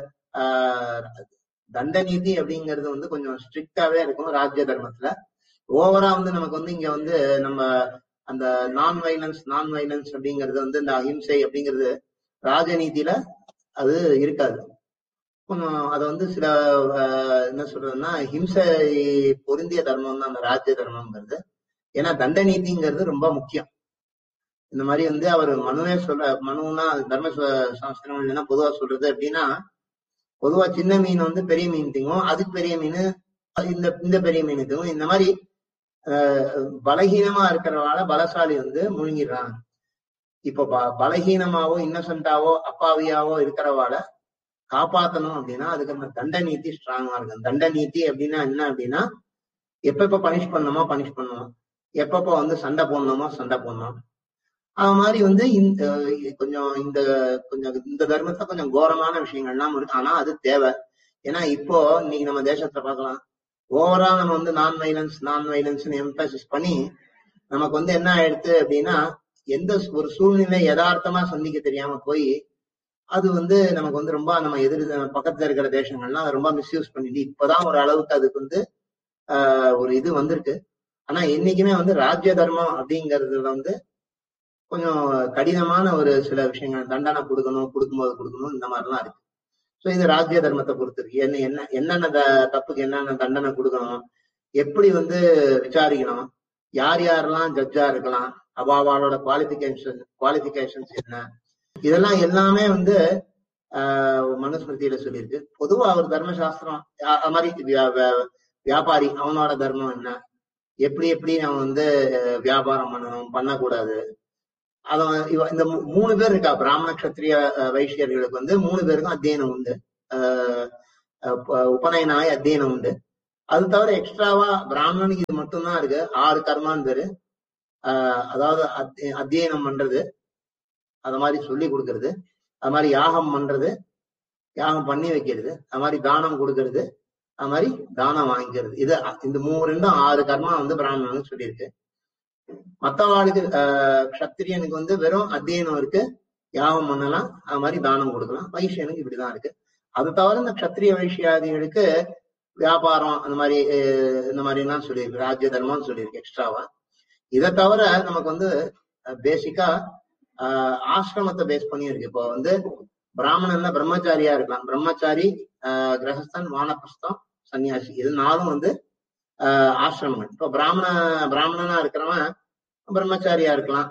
ஆஹ் தண்ட நீதி அப்படிங்கிறது வந்து கொஞ்சம் ஸ்ட்ரிக்டாவே இருக்கும் ராஜ்ய தர்மத்துல ஓவரா வந்து நமக்கு வந்து இங்க வந்து நம்ம அந்த நான் வைலன்ஸ் நான் வைலன்ஸ் அப்படிங்கிறது வந்து இந்த அஹிம்சை அப்படிங்கிறது ராஜநீதியில அது இருக்காது கொஞ்சம் அது வந்து சில ஆஹ் என்ன சொல்றதுன்னா ஹிம்சை பொருந்திய தர்மம் தான் அந்த ராஜ்ய தர்மம்ங்கிறது ஏன்னா தண்ட நீதிங்கிறது ரொம்ப முக்கியம் இந்த மாதிரி வந்து அவர் மனுவே சொல்ற மனுனா தர்ம சா- சாஸ்திரம் என்ன பொதுவா சொல்றது அப்படின்னா பொதுவா சின்ன மீன் வந்து பெரிய மீன் திங்கும் அதுக்கு பெரிய மீன் இந்த இந்த பெரிய மீன் திங்கும் இந்த மாதிரி ஆஹ் பலகீனமா இருக்கிறவால பலசாலி வந்து முழுங்கிடுறான் இப்போ ப- பலகீனமாவோ இன்னசென்ட்டாவோ அப்பாவியாவோ இருக்கிறவால காப்பாத்தணும் அப்படின்னா அதுக்கு அந்த தண்ட நீதி ஸ்ட்ராங்கா இருக்கும் தண்ட நீதி அப்படின்னா என்ன அப்படின்னா எப்பப்ப பனிஷ் பண்ணணுமோ பனிஷ் பண்ணணும் எப்பப்ப வந்து சண்டை போடணுமோ சண்டை போடணும் அது மாதிரி வந்து இந்த கொஞ்சம் இந்த கொஞ்சம் இந்த தர்மத்துல கொஞ்சம் கோரமான விஷயங்கள்லாம் இருக்கு ஆனா அது தேவை ஏன்னா இப்போ இன்னைக்கு நம்ம தேசத்துல பார்க்கலாம் ஓவரா நம்ம வந்து நான் வைலன்ஸ் நான் வைலன்ஸ் எம்பசிஸ் பண்ணி நமக்கு வந்து என்ன ஆயிடுது அப்படின்னா எந்த ஒரு சூழ்நிலை யதார்த்தமா சந்திக்க தெரியாம போய் அது வந்து நமக்கு வந்து ரொம்ப நம்ம எதிர் பக்கத்துல இருக்கிற தேசங்கள்லாம் அதை ரொம்ப மிஸ்யூஸ் பண்ணிட்டு இப்பதான் ஒரு அளவுக்கு அதுக்கு வந்து ஆஹ் ஒரு இது வந்திருக்கு ஆனா என்னைக்குமே வந்து ராஜ்ய தர்மம் அப்படிங்கறதுல வந்து கொஞ்சம் கடினமான ஒரு சில விஷயங்கள் தண்டனை கொடுக்கணும் கொடுக்கும்போது கொடுக்கணும் இந்த மாதிரிலாம் இருக்கு ஸோ இது ராஜ்ய தர்மத்தை பொறுத்து இருக்கு என்ன என்ன என்னென்ன த- தப்புக்கு என்னென்ன தண்டனை கொடுக்கணும் எப்படி வந்து விசாரிக்கணும் யார் யாரெல்லாம் ஜட்ஜா இருக்கலாம் அவாவாளோட குவாலிபிகேஷன் குவாலிபிகேஷன்ஸ் என்ன இதெல்லாம் எல்லாமே வந்து ஆஹ் மனுஸ்மிருதியில சொல்லியிருக்கு பொதுவா அவர் தர்மசாஸ்திரம் அ- அது மாதிரி வியா- வே- வியாபாரி அவனோட தர்மம் என்ன எப்படி எப்படி அவன் வந்து அஹ், வியாபாரம் பண்ணணும் பண்ணக்கூடாது அவன் இவ- இந்த மூ- மூணு பேர் இருக்கா பிராமண கஷத்திரிய அஹ், வைஷ்யர்களுக்கு வந்து மூணு பேருக்கும் அத்தியனம் உண்டு அஹ், அஹ், ப- உபநயனாய அத்தியனம் உண்டு அது தவிர எக்ஸ்ட்ராவா பிராமணனுக்கு இது மட்டும்தான் இருக்கு ஆறு கர்மான்னு பேரு ஆஹ் அதாவது அத்தி- அத்தியனம் பண்றது அது மாதிரி சொல்லி கொடுக்கறது அது மாதிரி யாகம் பண்றது யாகம் பண்ணி வைக்கிறது அது மாதிரி தானம் கொடுக்கறது அது மாதிரி தானம் வாங்கிக்கிறது இது இந்த மூணு ரெண்டும் ஆறு கர்மா வந்து பிராமணனுக்கு சொல்லியிருக்கு மத்தவாளுக்கு ஆஹ் க்ஷத்திரியனுக்கு வந்து வெறும் அத்தியனம் இருக்கு யாகம் பண்ணலாம் அது மாதிரி தானம் கொடுக்கலாம் வைஷ்யனுக்கு இப்படிதான் இருக்கு அது தவிர இந்த க்ஷத்திரிய வைஷ்யாதிகளுக்கு வியாபாரம் அந்த மாதிரி அஹ் இந்த மாதிரி எல்லாம் சொல்லியிருக்கு ராஜ்ய தர்மம்னு சொல்லியிருக்கு எக்ஸ்ட்ராவா இதை தவிர நமக்கு வந்து பேசிக்கா ஆசிரமத்தை பேஸ் பண்ணி இருக்கு இப்போ வந்து பிராமணன்ல பிரம்மச்சாரியா இருக்கலாம் பிரம்மச்சாரி ஆஹ் கிரகஸ்தன் வானப்பிரஸ்தம் சன்னியாசி இது நாலும் வந்து ஆஹ் ஆசிரமங்கள் இப்போ பிராமண பிராமணனா இருக்கிறவன் பிரம்மச்சாரியா இருக்கலாம்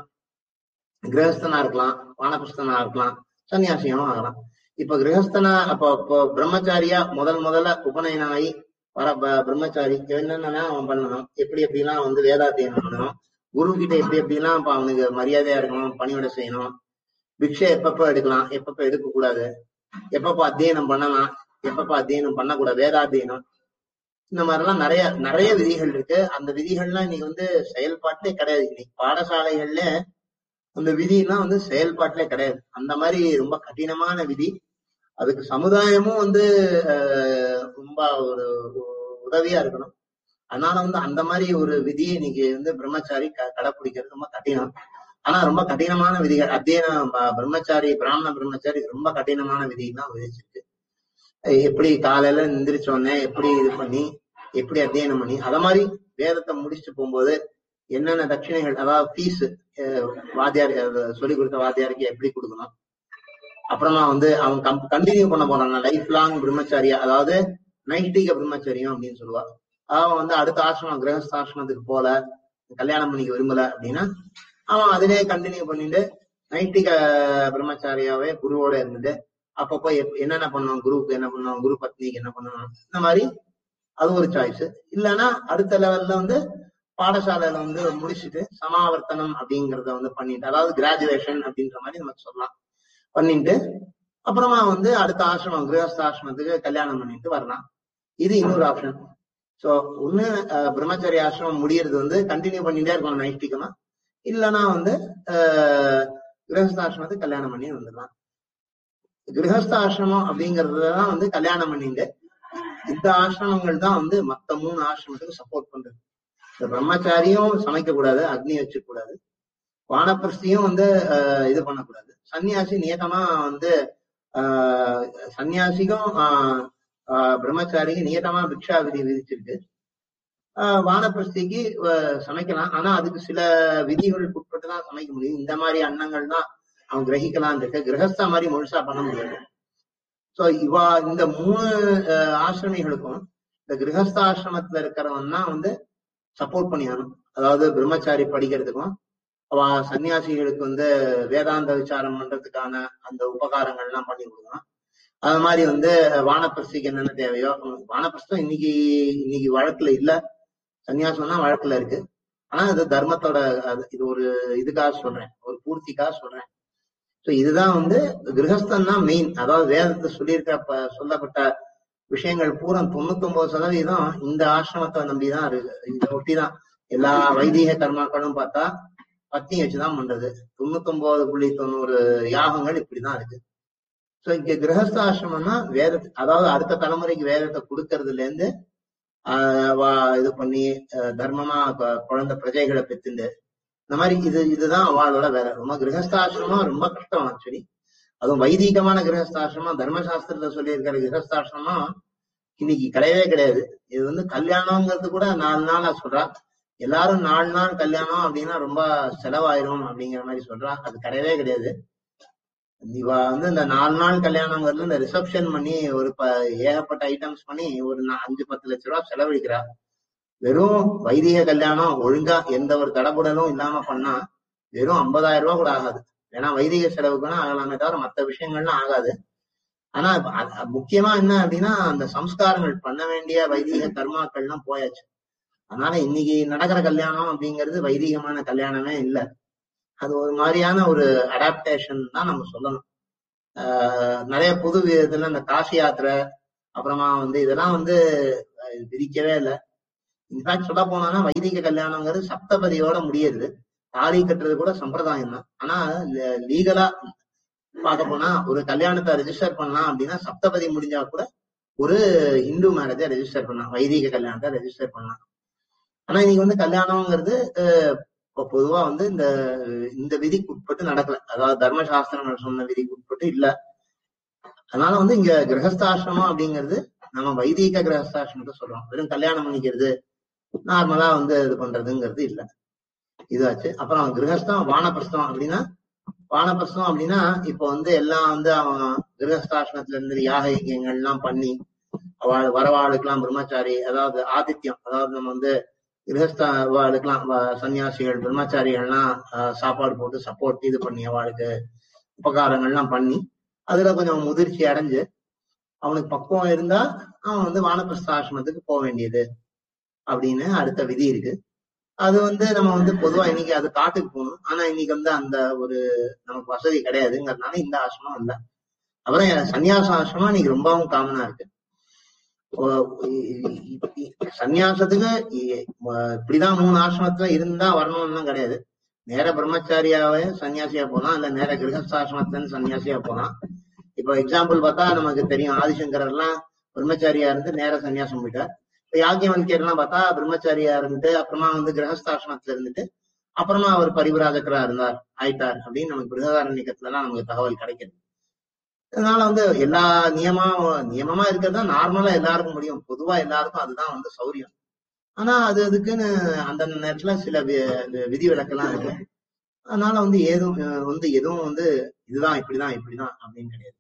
கிரகஸ்தனா இருக்கலாம் வானப்பிரஸ்தனா இருக்கலாம் சன்னியாசியும் ஆகலாம் இப்ப கிரகஸ்தனா அப்போ இப்போ பிரம்மச்சாரியா முதல் முதல்ல உபநயனம் ஆகி வர ப- பிரம்மச்சாரி என்னென்னலாம் அவன் பண்ணணும் எப்படி எப்படிலாம் வந்து வேதாத்தியனம் பண்ணணும் குரு கிட்ட எப்படி எப்படிலாம் இப்ப அவனுக்கு மரியாதையா இருக்கணும் பணிவிட செய்யணும் பிக்ஷை எப்பப்ப எடுக்கலாம் எப்பப்ப எடுக்க கூடாது எப்பப்ப அத்தியனம் பண்ணலாம் எப்பப்ப அத்தியனம் பண்ணக்கூடாது வேதாத்தியனம் இந்த மாதிரிலாம் நிறைய நிறைய விதிகள் இருக்கு அந்த விதிகள்லாம் இன்னைக்கு வந்து செயல்பாட்டிலே கிடையாது இன்னைக்கு பாடசாலைகள்ல அந்த விதியெல்லாம் வந்து செயல்பாட்டிலே கிடையாது அந்த மாதிரி ரொம்ப கடினமான விதி அதுக்கு சமுதாயமும் வந்து ஆஹ், ரொம்ப ஒரு உதவியா இருக்கணும் அதனால வந்து அந்த மாதிரி ஒரு விதியை இன்னைக்கு வந்து பிரம்மச்சாரி க- கடைப்பிடிக்கிறது ரொம்ப கடினம் ஆனா ரொம்ப கடினமான விதிகள் அத்தியனம் ப- பிரம்மச்சாரி பிராமண பிரம்மச்சாரி ரொம்ப கடினமான விதியெல்லாம் விதிச்சிருக்கு அஹ் எப்படி காலையில எந்திரிச்ச உடனே எப்படி இது பண்ணி எப்படி அத்தியனம் பண்ணி அத மாதிரி வேதத்தை முடிச்சுட்டு போகும்போது என்னென்ன தட்சிணைகள் அதாவது ஃபீஸ் வாத்தியார் சொல்லி கொடுத்த வாத்தியாருக்கு எப்படி கொடுக்கணும் அப்புறமா வந்து அவன் கண்டினியூ பண்ண போறான் லைஃப் லாங் பிரம்மச்சாரியா அதாவது நைஷ்டிக பிரம்மச்சரியம் அப்படின்னு சொல்லுவா அவன் வந்து அடுத்த ஆசிரமம் கிரகஸ்தாசிரமத்துக்கு போல கல்யாணம் பண்ணிக்க விரும்பல அப்படின்னா அவன் அதிலே கண்டினியூ பண்ணிட்டு நைட்டிக பிரம்மச்சாரியாவே குருவோட இருந்துட்டு அப்பப்போ எப்- என்னென்ன பண்ணணும் குருவுக்கு என்ன பண்ணணும் குரு பத்னிக்கு என்ன பண்ணணும் இந்த மாதிரி அது ஒரு சாய்ஸ் இல்லைன்னா அடுத்த லெவல்ல வந்து பாடசாலையில வந்து முடிச்சுட்டு சமாவர்த்தனம் அப்படிங்கறத வந்து பண்ணிட்டு அதாவது கிராஜுவேஷன் அப்படின்ற மாதிரி நம்ம சொல்லலாம் பண்ணிட்டு அப்புறமா வந்து அடுத்த ஆசிரமம் கிரகஸ்த ஆசிரமத்துக்கு கல்யாணம் பண்ணிட்டு வரலாம் இது இன்னொரு ஆப்ஷன் சோ ஒண்ணு அஹ், பிரம்மச்சரிய ஆசிரமம் முடியறது வந்து கண்டினியூ பண்ணிட்டே இருக்கணும் நைஷ்டிகமா இல்லைன்னா வந்து ஆஹ், கிரகஸ்த ஆசிரமத்துக்கு கல்யாணம் பண்ணி வந்துடலாம் கிரகஸ்த ஆசிரமம் அப்படிங்கறதுதான் வந்து கல்யாணம் பண்ணிட்டு இந்த ஆசிரமங்கள் தான் வந்து மத்த மூணு ஆசிரமத்துக்கு சப்போர்ட் பண்றது இந்த பிரம்மச்சாரியும் சமைக்க கூடாது அக்னி வச்சுக்க கூடாது வானப்பிரஸ்தியும் வந்து ஆஹ், இது பண்ணக்கூடாது சன்னியாசி நியதமா வந்து ஆஹ், சன்னியாசிக்கும் ஆஹ், ஆஹ், பிரம்மச்சாரிக்கு நியதமா பிக்ஷா விதி விதிச்சிருக்கு ஆஹ், வானப்பிரஸ்திக்கு ஆஹ், சமைக்கலாம் ஆனா அதுக்கு சில விதிகள் உட்பட்டு தான் சமைக்க முடியும் இந்த மாதிரி அன்னங்கள் தான் அவன் கிரகிக்கலாம் இருக்கு கிரகஸ்தா மாதிரி முழுசா பண்ண முடியாது சோ இவா இந்த மூணு ஆஹ், ஆசிரமிகளுக்கும் இந்த கிரகஸ்த ஆசிரமத்துல இருக்கிறவன் தான் வந்து சப்போர்ட் பண்ணியானும் அதாவது பிரம்மச்சாரி படிக்கிறதுக்கும் அவ சன்னியாசிகளுக்கு வந்து வேதாந்த விசாரம் பண்றதுக்கான அந்த உபகாரங்கள் எல்லாம் பண்ணி கொடுக்கணும் அது மாதிரி வந்து வானப்பிரஸ்திக்கு என்னென்ன தேவையோ வானப்பிரஸ்தம் இன்னைக்கு இன்னைக்கு வழக்குல இல்ல சன்னியாசம் தான் வழக்குல இருக்கு ஆனா இது தர்மத்தோட அது- இது ஒரு இதுக்காக சொல்றேன் ஒரு பூர்த்திக்காக சொல்றேன் சோ இதுதான் வந்து கிரகஸ்தன் தான் மெயின் அதாவது வேதத்தை சொல்லியிருக்க ப- சொல்லப்பட்ட விஷயங்கள் பூரா தொண்ணூத்தி ஒன்பது சதவீதம் இந்த ஆசிரமத்தை நம்பிதான் இருக்கு இதை ஒட்டிதான் எல்லா வைதீக கர்மாக்களும் பார்த்தா பத்தி வச்சுதான் பண்றது தொண்ணூத்தி ஒன்பது புள்ளி தொண்ணூறு யாகங்கள் இப்படிதான் இருக்கு சோ இங்க கிரகஸ்த ஆசிரமம்னா வேத அதாவது அடுத்த தலைமுறைக்கு வேதத்தை கொடுக்கறதுல இருந்து ஆஹ் வா- இது பண்ணி ஆஹ் தர்மமா கு- குழந்தை பிரஜைகளை பெத்துண்டு இந்த மாதிரி இது இதுதான் அவளோட வேலை ரொம்ப கிரகஸ்தாசிரமம் ரொம்ப கஷ்டம் ஆக்சுவலி அதுவும் வைதீகமான கிரகஸ்தாசிரமம் தர்மசாஸ்திரத்துல சொல்லியிருக்கிற கிரகஸ்தாசிரமம் இன்னைக்கு கிடையவே கிடையாது இது வந்து கல்யாணங்கிறது கூட நாலு நாளா சொல்றா எல்லாரும் நாலு நாள் கல்யாணம் அப்படின்னா ரொம்ப செலவாயிரும் அப்படிங்கிற மாதிரி சொல்றா அது கிடையவே கிடையாது இவ வந்து இந்த நாலு நாள் கல்யாணங்கிறது இந்த ரிசப்ஷன் பண்ணி ஒரு ப ஏகப்பட்ட ஐட்டம்ஸ் பண்ணி ஒரு நா- அஞ்சு பத்து லட்ச ரூபா செலவழிக்கிறா வெறும் வைதிக கல்யாணம் ஒழுங்கா எந்த ஒரு தடபுடலும் இல்லாம பண்ணா வெறும் ஐம்பதாயிரம் ரூபாய் கூட ஆகாது ஏன்னா வைதிக செலவுக்குன்னா ஆகலாமே தவிர மத்த விஷயங்கள்லாம் ஆகாது ஆனா இப்ப அ- அ- முக்கியமா என்ன அப்படின்னா அந்த சம்ஸ்காரங்கள் பண்ண வேண்டிய வைதிக கர்மாக்கள்லாம் போயாச்சு அதனால இன்னைக்கு நடக்கிற கல்யாணம் அப்படிங்கிறது வைதிகமான கல்யாணமே இல்ல அது ஒரு மாதிரியான ஒரு அடாப்டேஷன் தான் நம்ம சொல்லணும் ஆஹ் நிறைய புது விதத்துல இந்த காசி யாத்திரை அப்புறமா வந்து இதெல்லாம் வந்து இது விதிக்கவே இல்லை இன்ஃபேக்ட் சொல்ல போனா வைதிக கல்யாணங்கிறது சப்தபதியோட முடியுது தாலி கட்டுறது கூட சம்பிரதாயம் தான் ஆனா லீகலா பார்க்க போனா ஒரு கல்யாணத்தை ரெஜிஸ்டர் பண்ணலாம் அப்படின்னா சப்தபதி முடிஞ்சா கூட ஒரு இந்து மேரேஜை ரெஜிஸ்டர் பண்ணலாம் வைதிக கல்யாணத்தை ரெஜிஸ்டர் பண்ணலாம் ஆனா இன்னைக்கு வந்து கல்யாணம்ங்கிறது அஹ், இப்ப பொதுவா வந்து இந்த இந்த விதிக்கு உட்பட்டு நடக்கல அதாவது தர்மசாஸ்திரங்கள் சொன்ன விதிக்கு உட்பட்டு இல்ல அதனால வந்து இங்க கிரகஸ்தாசிரமம் அப்படிங்கிறது நம்ம வைதிக கிரகஸ்தாசிரமத்தை சொல்றோம் வெறும் கல்யாணம் பண்ணிக்கிறது நார்மலா வந்து இது பண்றதுங்கிறது இல்ல இதாச்சு அப்புறம் கிரகஸ்தம் வானப்பிரஸ்தம் அப்படின்னா வானப்பிரஸ்தம் அப்படின்னா இப்போ வந்து எல்லாம் வந்து அவன் கிரகஸ்தாசிரமத்துல இருந்து யாக யஜ்யங்கள்லாம் பண்ணி அவள் வரவாளுக்கெல்லாம் பிரம்மச்சாரி அதாவது ஆதித்யம் அதாவது நம்ம வந்து கிரகஸ்தாவாளுக்கெல்லாம் வ- சன்னியாசிகள் பிரம்மச்சாரிகள்லாம் ஆஹ், சாப்பாடு போட்டு சப்போர்ட் இது பண்ணி அவளுக்கு உபகாரங்கள்லாம் பண்ணி அதுல கொஞ்சம் முதிர்ச்சி அடைஞ்சு அவனுக்கு பக்குவம் இருந்தா அவன் வந்து வானப்பிரஸ்த ஆசிரமத்துக்கு போக வேண்டியது அப்படின்னு அடுத்த விதி இருக்கு அது வந்து நம்ம வந்து பொதுவா இன்னைக்கு அது காட்டுக்கு போகணும் ஆனா இன்னைக்கு வந்து அந்த ஒரு நமக்கு வசதி கிடையாதுங்கிறதுனால இந்த ஆசிரமம் இல்ல அப்புறம் சன்னியாச ஆசிரமம் இன்னைக்கு ரொம்பவும் காமனா இருக்கு ஓ- இ- இ- இ- சன்னியாசத்துக்கு இ- ம- இப்படிதான் மூணு ஆசிரமத்துல இருந்தா வரணும்லாம் கிடையாது நேர பிரம்மச்சாரியாவே சன்னியாசியா போலாம் இல்ல நேர கிரகஸ்தாசிரமத்துல இருந்து சன்னியாசியா போலாம் இப்போ எக்ஸாம்பிள் பார்த்தா நமக்கு தெரியும் ஆதிசங்கரர் எல்லாம் பிரம்மச்சாரியா இருந்து நேர சன்னியாசம் போயிட்டார் இப்ப யாக்கியவல்கியர் எல்லாம் பார்த்தா பிரம்மச்சாரியா இருந்துட்டு அப்புறமா வந்து கிரகஸ்தாசிரமத்துல இருந்துட்டு அப்புறமா அவர் பரிவிராஜக்கரா இருந்தார் ஆயிட்டார் அப்படின்னு நமக்கு பிருகதாரண்யத்துல எல்லாம் நமக்கு தகவல் கிடைக்குது அதனால வந்து எல்லா நியமா நியமமா இருக்கிறது தான் நார்மலா எல்லாருக்கும் முடியும் பொதுவா எல்லாருக்கும் அதுதான் வந்து சௌரியம் ஆனா அது அதுக்குன்னு அந்தந்த நேரத்துல சில வி- இந்த விதி விலக்கெல்லாம் இருக்கு அதனால வந்து ஏதும் அஹ் வந்து எதுவும் வந்து இதுதான் இப்படிதான் இப்படிதான் அப்படின்னு கிடையாது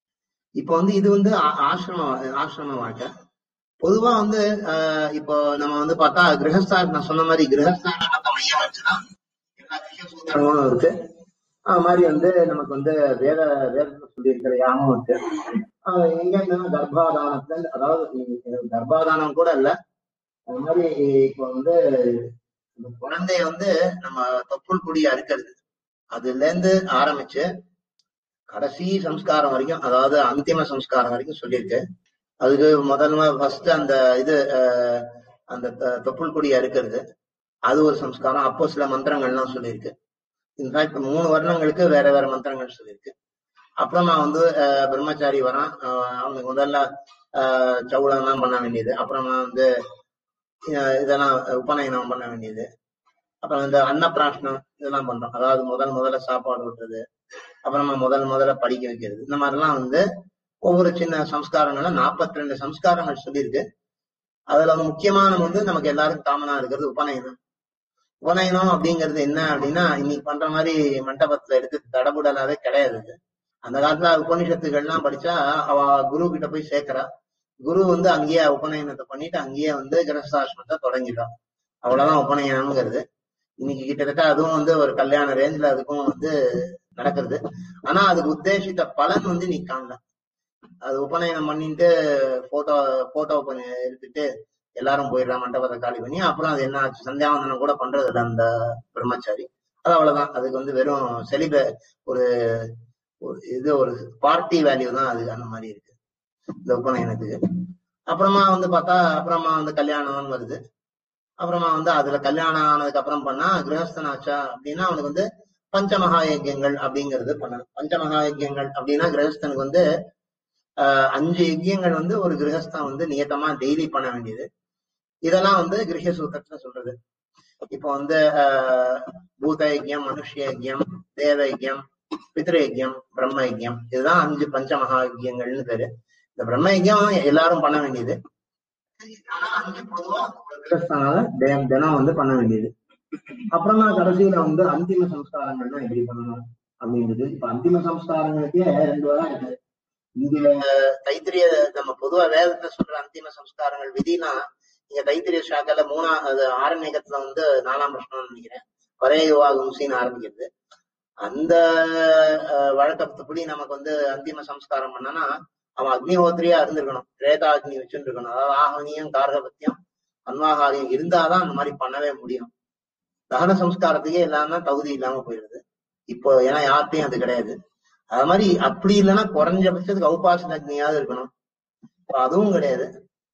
இப்போ வந்து இது வந்து ஆ- ஆசிரம ஆசிரம வாழ்க்கை பொதுவா வந்து ஆஹ் இப்போ நம்ம வந்து பார்த்தா கிரகஸ்தா நான் சொன்ன மாதிரி கிரகஸ்தானத்தை மையம் வச்சுதான் எல்லா கிரகசூத்திரங்களும் இருக்கு அது மாதிரி வந்து நமக்கு வந்து வேத வேதத்துல சொல்லி இருக்கிற யாமும் இருக்கு ஆஹ் எங்க இருந்தாலும் கர்ப்பாதானத்துல இருந்து- அதாவது இ- கர்ப்பாதானம் கூட இல்ல அது மாதிரி இப்போ வந்து இந்த குழந்தைய வந்து நம்ம தொப்புள் குடி அறுக்கிறது அதுல இருந்து ஆரம்பிச்சு கடைசி சம்ஸ்காரம் வரைக்கும் அதாவது அந்திம சம்ஸ்காரம் வரைக்கும் சொல்லியிருக்கு அதுக்கு முதல்ல ஃபர்ஸ்ட் அந்த இது அஹ், அந்த த- தொப்புள் கொடி அறுக்கிறது அது ஒரு சம்ஸ்காரம் அப்போ சில மந்திரங்கள்லாம் சொல்லியிருக்கு இன்ஃபேக்ட் மூணு வருடங்களுக்கு வேற வேற மந்திரங்கள் சொல்லியிருக்கு அப்புறமா வந்து அஹ், பிரம்மச்சாரி வரான் அஹ், அவனுக்கு முதல்ல அஹ், சவுளம்லாம் பண்ண வேண்டியது அப்புறமா வந்து அஹ், இதெல்லாம் உபநயனம் பண்ண வேண்டியது அப்புறம் இந்த அன்னப்பிராஷ்னம் இதெல்லாம் பண்றோம் அதாவது முதல் முதல்ல சாப்பாடு விட்டுறது அப்புறமா முதல் முதல்ல படிக்க வைக்கிறது இந்த மாதிரிலாம் வந்து ஒவ்வொரு சின்ன சம்ஸ்காரங்களும் 42 ரெண்டு சம்ஸ்காரங்கள் சொல்லியிருக்கு அதுல வந்து முக்கியமான வந்து நமக்கு எல்லாருக்கும் காமனா இருக்கிறது உபநயனம் உபநயனம் அப்படிங்கிறது என்ன அப்படின்னா இன்னைக்கு பண்ற மாதிரி மண்டபத்துல எடுத்து தடபுடலாவே கிடையாது இது. அந்த காலத்துல உபனிஷத்துகள்லாம் படிச்சா அவ குரு கிட்ட போய் சேர்க்கிறா குரு வந்து அங்கேயே உபநயனத்தை பண்ணிட்டு அங்கேயே வந்து கிரகஸ்தாசிரமத்தை தொடங்கிடும் அவ்வளவுதான் உபநயனம்ங்கிறது இன்னைக்கு கிட்டத்தட்ட அதுவும் வந்து ஒரு கல்யாண ரேஞ்சில அதுக்கும் வந்து நடக்கிறது ஆனா அதுக்கு உத்தேசித்த பலன் வந்து நீ காணல அது உபநயனம் பண்ணிட்டு போட்டோ போட்டோ கொஞ்சம் எடுத்துட்டு எல்லாரும் போயிடுறா மண்டபத்தை காலி பண்ணி அப்புறம் அது என்ன ஆச்சு சந்தியாவந்தனம் கூட பண்றது இல்ல அந்த பிரம்மச்சாரி அது அவ்வளவுதான் அதுக்கு வந்து வெறும் செலிப ஒரு ஒரு இது ஒரு பார்ட்டி வேல்யூ தான் அது அந்த மாதிரி இருக்கு இந்த உபநயனத்துக்கு அப்புறமா வந்து பார்த்தா அப்புறமா வந்து கல்யாணம்னு வருது அப்புறமா வந்து அதுல கல்யாணம் ஆனதுக்கு அப்புறம் பண்ணா கிரகஸ்தனாச்சா அப்படின்னா அவனுக்கு வந்து பஞ்சமகா யஜ்யங்கள் அப்படிங்கிறது பண்ணணும் பஞ்சமகா யஜ்யங்கள் அப்படின்னா கிரகஸ்தனுக்கு வந்து ஆஹ் அஞ்சு யஜ்யங்கள் வந்து ஒரு கிரகஸ்தன் வந்து நியத்தமா டெய்லி பண்ண வேண்டியது இதெல்லாம் வந்து கிரக சூத்திரத்துல சொல்றது இப்போ வந்து ஆஹ் பூத யஜ்யம் மனுஷ யஜ்யம் தேவ யஜ்யம் பித்ரு யஜ்யம் பிரம்ம யஜ்யம் இதுதான் அஞ்சு பஞ்சமகா யஜ்யங்கள்னு பேரு இந்த பிரம்ம யஜ்யம் எல்லாரும் பண்ண வேண்டியது ஆனா அஞ்சு பொதுவா ஒரு கிரகஸ்தனால தினம் தினம் வந்து பண்ண வேண்டியது அப்புறமா கடைசியில வந்து அந்திம சம்ஸ்காரங்கள்னா எப்படி பண்ணணும் அப்படிங்கிறது இப்ப அந்திம சம்ஸ்காரங்களுக்கே ரெண்டு வரம் இருக்கு இங்க தைத்திரிய நம்ம பொதுவா வேதத்தை சொல்ற அந்திம சம்ஸ்காரங்கள் விதினா இங்க தைத்திரிய சாக்கல மூணா அது ஆரண்யகத்துல வந்து நாலாம் பிரஷ்னம் நினைக்கிறேன் வரையுவாகும்சின்னு ஆரம்பிக்கிறது அந்த அஹ், வழக்கத்துப்படி நமக்கு வந்து அந்திம சம்ஸ்காரம் பண்ணனா அவன் அக்னிஹோத்திரியா இருந்திருக்கணும் திரேதா அக்னி வச்சுட்டு இருக்கணும் அதாவது ஆகனியம் கார்கபத்தியம் அன்வாகாரியம் இருந்தாதான் அந்த மாதிரி பண்ணவே முடியும் தகன சம்ஸ்காரத்துக்கே இல்லாம தகுதி இல்லாம போயிடுது இப்போ ஏன்னா யார்கிட்டயும் அது கிடையாது அது மாதிரி அப்படி இல்லைன்னா குறைஞ்சபட்சத்துக்கு ஔபாசன அக்னியாவது இருக்கணும் இப்ப அதுவும் கிடையாது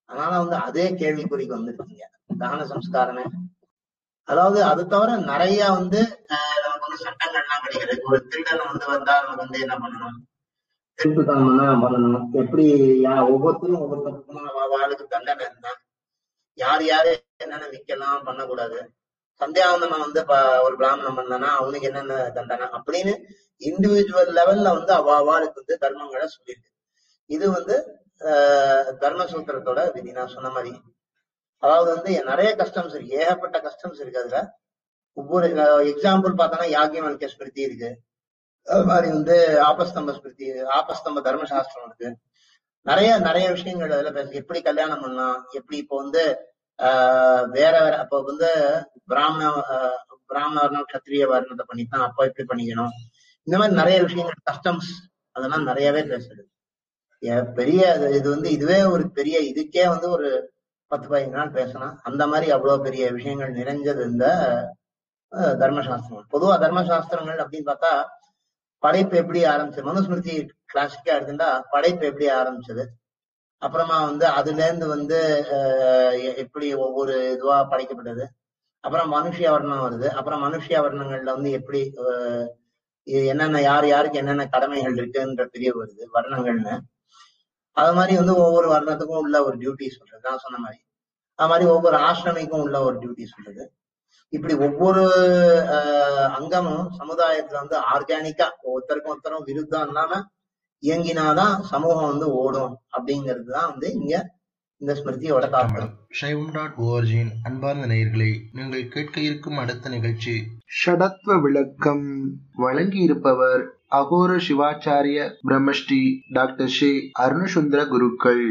அதனால வந்து அதே கேள்விக்குறிக்கு வந்துருக்கீங்க தான சம்ஸ்காரமே அதாவது அது தவிர நிறைய வந்து ஆஹ் நமக்கு வந்து சட்டங்கள்லாம் கிடைக்கிறது ஒரு திருடன் வந்து வந்தா நமக்கு வந்து என்ன பண்ணணும் திருட்டுத்தனம் பண்ணா பண்ணணும் எப்படி யா ஒவ்வொருத்தரும் ஒவ்வொரு தப்புக்கும் அவ- அவளுக்கு தண்டனை என்ன யார் யாரு என்னென்ன விற்கலாம் பண்ணக்கூடாது சந்தியாவந்தனம் வந்து ப- ஒரு பிராமணன் பண்ணனா அவனுக்கு என்னென்ன தண்டனை அப்படின்னு இண்டிவிஜுவல் லெவல்ல வந்து அவ அவளுக்கு வந்து தர்மங்களை சொல்லியிருக்கு இது வந்து ஆஹ் தர்மசூத்திரத்தோட விதி நான் சொன்ன மாதிரி அதாவது வந்து நிறைய கஸ்டம்ஸ் இருக்கு ஏகப்பட்ட கஸ்டம்ஸ் இருக்கு அதுல ஒவ்வொரு எக்ஸாம்பிள் பார்த்தோம்னா யாக்கியவல்க ஸ்மிருதி இருக்கு அது மாதிரி வந்து ஆபஸ்தம்ப ஸ்மிருதி ஆபஸ்தம்ப தர்மசாஸ்திரம் இருக்கு நிறைய நிறைய விஷயங்கள் அதுல பேச எப்படி கல்யாணம் பண்ணலாம் எப்படி இப்போ வந்து ஆஹ் வேற வேற அப்போ வந்து பிராமண ஆஹ் பிராமண வர்ணம் கத்திரிய வர்ணத்தை பண்ணித்தான் அப்போ எப்படி பண்ணிக்கணும் இந்த மாதிரி நிறைய விஷயங்கள் கஸ்டம்ஸ் அதெல்லாம் நிறையவே பேசுது ஏ- பெரிய இது இது வந்து இதுவே ஒரு பெரிய இதுக்கே வந்து ஒரு பத்து பதினஞ்சு நாள் பேசலாம் அந்த மாதிரி அவ்வளவு பெரிய விஷயங்கள் நிறைஞ்சது இந்த அஹ், தர்மசாஸ்திரங்கள் பொதுவா தர்மசாஸ்திரங்கள் அப்படின்னு பார்த்தா படைப்பு எப்படி ஆரம்பிச்சது மனுஸ்மிருதி கிளாசிக்கா எடுத்துட்டா படைப்பு எப்படி ஆரம்பிச்சது அப்புறமா வந்து அதுல இருந்து வந்து அஹ், எ- எப்படி ஒவ்வொரு இதுவா படைக்கப்பட்டது அப்புறம் மனுஷிய வர்ணம் வருது அப்புறம் மனுஷிய வர்ணங்கள்ல வந்து எப்படி அஹ், இது என்னென்ன யார் யாருக்கு என்னென்ன கடமைகள் இருக்குன்ற பிரிவு வருது வர்ணங்கள்னு அது மாதிரி வந்து ஒவ்வொரு வர்ணத்துக்கும் உள்ள ஒரு டியூட்டி சொல்றது நான் சொன்ன மாதிரி அது மாதிரி ஒவ்வொரு ஆசிரமிக்கும் உள்ள ஒரு டியூட்டி சொல்றது இப்படி ஒவ்வொரு ஆஹ், அங்கமும் சமுதாயத்துல வந்து ஆர்கானிக்கா ஒருத்தருக்கும் ஒருத்தரும் விருத்தம் இல்லாம இயங்கினாதான் சமூகம் வந்து ஓடும் அப்படிங்கிறது தான் வந்து இங்க இந்த ஸ்மிருதியோட தாக்கம் சைவம் டாட் ஓஆர்ஜியின் அன்பார்ந்த நேயர்களே நீங்கள் கேட்க இருக்கும் அடுத்த நிகழ்ச்சி ஷடத்வ விளக்கம் வழங்கியிருப்பவர் அகோர சிவாச்சாரிய பிரம்மஸ்ரீ டாக்டர் ஷே அருணசுந்தர குருக்கள்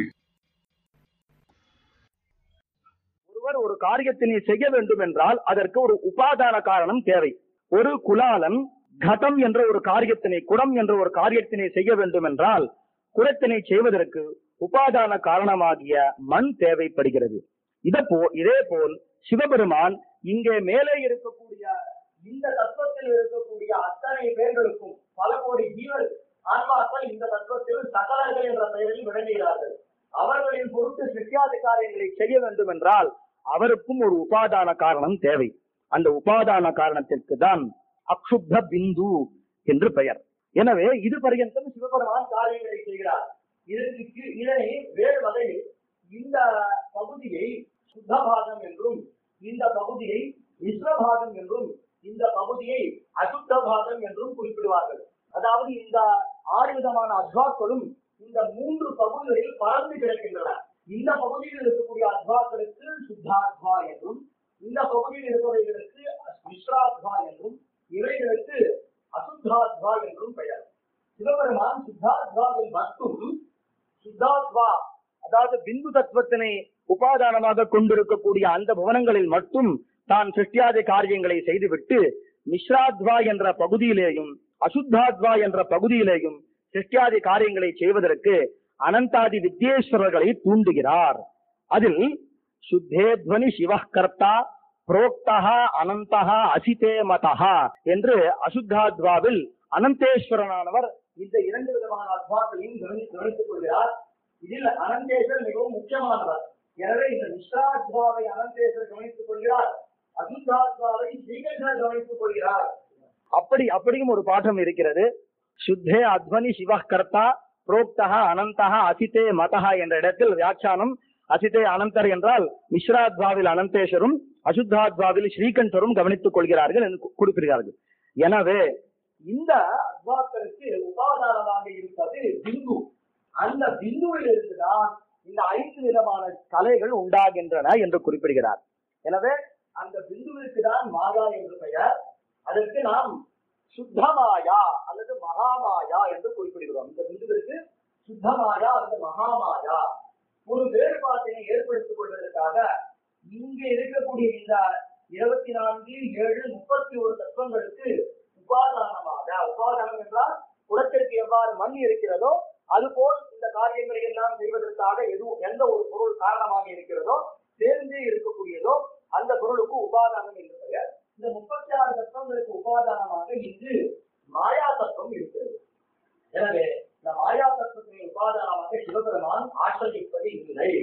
ஒருவர் ஒரு காரியத்தினை செய்ய வேண்டும் என்றால் அதற்கு ஒரு உபாதான காரணம் தேவை ஒரு குலாலன் கடம் என்ற ஒரு காரியத்தினை குடம் என்ற ஒரு காரியத்தினை செய்ய வேண்டும் என்றால் குடத்தினை செய்வதற்கு உபாதான காரணமாகிய மண் தேவைப்படுகிறது இதப்போ இதே போல் சிவபெருமான் இங்கே மேலே இருக்கக்கூடிய இந்த தத்துவத்தில் இருக்கக்கூடிய அத்தனை பேர்களுக்கும் பல கோடி ஜீவன் ஆன்மாக்கள் இந்த தத்துவத்தில் சகலர்கள் என்ற பெயரில் விளங்குகிறார்கள் அவர்களின் பொருட்டு சித்தியாதி காரியங்களை செய்ய வேண்டும் என்றால் அவருக்கும் ஒரு உபாதான காரணம் தேவை அந்த உபாதான காரணத்திற்கு தான் அக்ஷுப்த பிந்து என்று பெயர் எனவே இது பர்யந்தம் சிவபெருமான் காரியங்களை செய்கிறார் இதற்கு கீழ் இதனை வேறு வகையில் இந்த பகுதியை சுத்தபாகம் என்றும் இந்த பகுதியை மிஸ்ரபாகம் என்றும் இந்த பகுதியை அசுத்த பாகம் என்றும் குறிப்பிடுவார்கள் அதாவது இந்த ஆறு விதமான அத்வாக்களும் இந்த மூன்று பகுதிகளில் பறந்து கிடக்கின்றன இந்த பகுதியில் இருக்கக்கூடிய அத்வாக்களுக்கு சுத்தாத்வா என்றும் இந்த பகுதியில் இருப்பவைகளுக்கு மிஸ்ராத்வா என்றும் இவைகளுக்கு அசுத்தாத்வா என்றும் பெயர் சிவபெருமான் சுத்தாத்வாவில் மட்டும் சுத்தாத்வா அதாவது பிந்து தத்துவத்தினை உபாதானமாக கொண்டிருக்கக்கூடிய அந்த புவனங்களில் மட்டும் தான் சிருஷ்டியாதி காரியங்களை செய்துவிட்டு மிஸ்ராத்வா என்ற பகுதியிலேயும் அசுத்தாத்வா என்ற பகுதியிலேயும் சிருஷ்டியாதி காரியங்களை செய்வதற்கு அனந்தாதி வித்யேஸ்வரர்களை தூண்டுகிறார் அதில் சுத்தேத்வனி சிவகர்த்தா புரோக்தா அனந்தகா அசிதே மதஹா என்று அசுத்தாத்வாவில் அனந்தேஸ்வரனானவர் இந்த இரண்டு விதமான அத்வாக்களையும் கவனி- கவனித்துக் கொள்கிறார் இதில் அனந்தேஸ்வர் மிகவும் முக்கியமானவர் எனவே இந்த மிஸ்ராத்வாவை அனந்தேஸ்வர் கவனித்துக் கொள்கிறார் அசுத்தாத்வாவை ஸ்ரீகிருஷ்ணர் கவனித்துக் கொள்கிறார் அப்படி அப்படியும் ஒரு பாடம் இருக்கிறது சுத்தே அத்வனி சிவ கர்த்தா புரோக்தா அனந்தகா அசிதே மதஹா என்ற இடத்தில் வியாக்கியானம் அசிதே அனந்தர் என்றால் மிஸ்ராத்வாவில் அனந்தேஸ்வரும் அசுத்தாத்வாவில் ஸ்ரீகண்டரும் கவனித்துக் கொள்கிறார்கள் என்று கு- குறிப்பிடுகிறார்கள் எனவே இந்த அத்வாக்களுக்கு உபாதானமாக இருப்பது பிந்து அந்த பிந்துவில் இருந்துதான் இந்த ஐந்து விதமான கலைகள் உண்டாகின்றன என்று குறிப்பிடுகிறார் எனவே அந்த பிந்துவிற்கு தான் மாயா என்று பெயர் அதற்கு நாம் சுத்தமாயா அல்லது மகாமாயா என்று குறிப்பிடுகிறோம் இந்த பிந்துவிற்கு சுத்தமாயா அல்லது மகாமாயா ஒரு வேறுபாட்டினை ஏற்படுத்திக் கொள்வதற்காக இங்கு இருக்கக்கூடிய இந்த இருபத்தி நான்கு ஏழு முப்பத்தி ஒரு தத்துவங்களுக்கு உபாதானமாக உபாதானம் என்றால் குடத்திற்கு எவ்வாறு மண் இருக்கிறதோ அதுபோல் இந்த காரியங்களை எல்லாம் செய்வதற்காக எது எந்த ஒரு பொருள் காரணமாக இருக்கிறதோ சேர்ந்தே இருக்கக்கூடியதோ அந்த பொருளுக்கு உபாதானம் என்று பெயர் இந்த முப்பத்தி ஆறு தத்துவங்களுக்கு உபாதானமாக இங்கு மாயா தத்துவம் இருக்கிறது எனவே இந்த மாயா தத்துவத்தின் உபாதானமாக சிவபெருமான் ஆசிரியப்பது இல்லை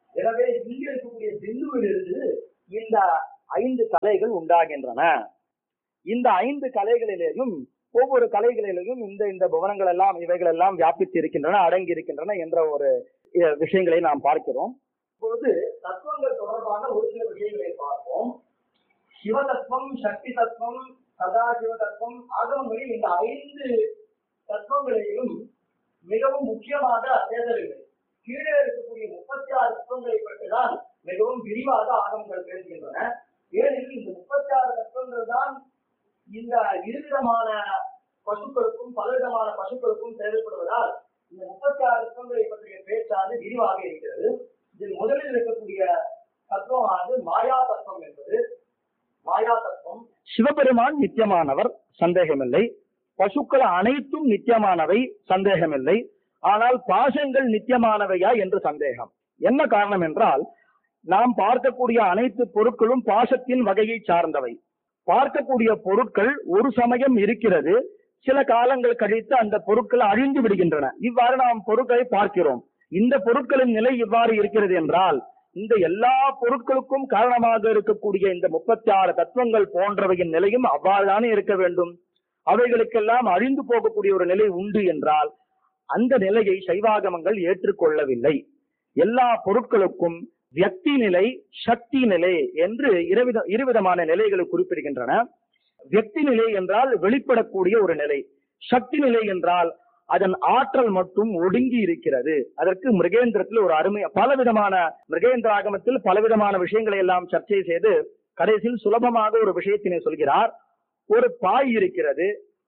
எனவே இங்க இருக்கக்கூடிய பிந்துவிலிருந்து இந்த ஐந்து கலைகள் உண்டாகின்றன இந்த ஐந்து கலைகளிலேயும் ஒவ்வொரு கலைகளிலேயும் இந்த இந்த புவனங்கள் எல்லாம் இவைகள் எல்லாம் வியாபித்து இருக்கின்றன அடங்கி இருக்கின்றன என்ற ஒரு அஹ், விஷயங்களை நாம் பார்க்கிறோம் இப்பொழுது தத்துவங்கள் தொடர்பான ஒரு சில விஷயங்களை பார்ப்போம் சிவதத்துவம் சக்தி தத்துவம் சதாசிவ தத்துவம் ஆகமங்களில் இந்த ஐந்து தத்துவங்களிலும் மிகவும் முக்கியமாக பேசவில்லை கீழே இருக்கக்கூடிய முப்பத்தி ஆறு தத்துவங்களை பற்றிதான் மிகவும் விரிவாக ஆகமங்கள் பேசுகின்றன ஏனெனில் இந்த முப்பத்தி ஆறு தத்துவங்கள் தான் இந்த இருவிதமான பசுக்களுக்கும் பலவிதமான பசுக்களுக்கும் தேவைப்படுவதால் இந்த முப்பத்தி ஆறு தத்துவங்களை பற்றிய பேச்சானது விரிவாக இருக்கிறது இதில் முதலில் இருக்கக்கூடிய தத்துவமானது மாயா தத்துவம் என்பது மாயா தத்துவம் சிவபெருமான் நித்தியமானவர் சந்தேகமில்லை பசுக்கள் அனைத்தும் நித்தியமானவை சந்தேகமில்லை ஆனால் பாசங்கள் நித்தியமானவையா என்று சந்தேகம் என்ன காரணம் என்றால் நாம் பார்க்கக்கூடிய அனைத்து பொருட்களும் பாசத்தின் வகையை சார்ந்தவை பார்க்கக்கூடிய பொருட்கள் ஒரு சமயம் இருக்கிறது சில காலங்கள் கழித்து அந்த பொருட்கள் அழிந்து விடுகின்றன இவ்வாறு நாம் பொருட்களை பார்க்கிறோம் இந்த பொருட்களின் நிலை இவ்வாறு இருக்கிறது என்றால் இந்த எல்லா பொருட்களுக்கும் காரணமாக இருக்கக்கூடிய இந்த முப்பத்தி ஆறு தத்துவங்கள் போன்றவையின் நிலையும் அவ்வாறுதானே இருக்க வேண்டும் அவைகளுக்கெல்லாம் அழிந்து போகக்கூடிய ஒரு நிலை உண்டு என்றால் அந்த நிலையை சைவாகமங்கள் ஏற்றுக்கொள்ளவில்லை எல்லா பொருட்களுக்கும் வியக்தி நிலை சக்தி நிலை என்று இருவித இருவிதமான நிலைகளை குறிப்பிடுகின்றன வியக்தி நிலை என்றால் வெளிப்படக்கூடிய ஒரு நிலை சக்தி நிலை என்றால் அதன் ஆற்றல் மட்டும் ஒடுங்கி இருக்கிறது அதற்கு மிருகேந்திரத்தில் ஒரு அருமை பலவிதமான மிருகேந்திர ஆகமத்தில் பலவிதமான விஷயங்களை எல்லாம் சர்ச்சை செய்து கடைசியில் சுலபமாக ஒரு விஷயத்தினை சொல்கிறார் ஒரு பாய் இருக்கிறது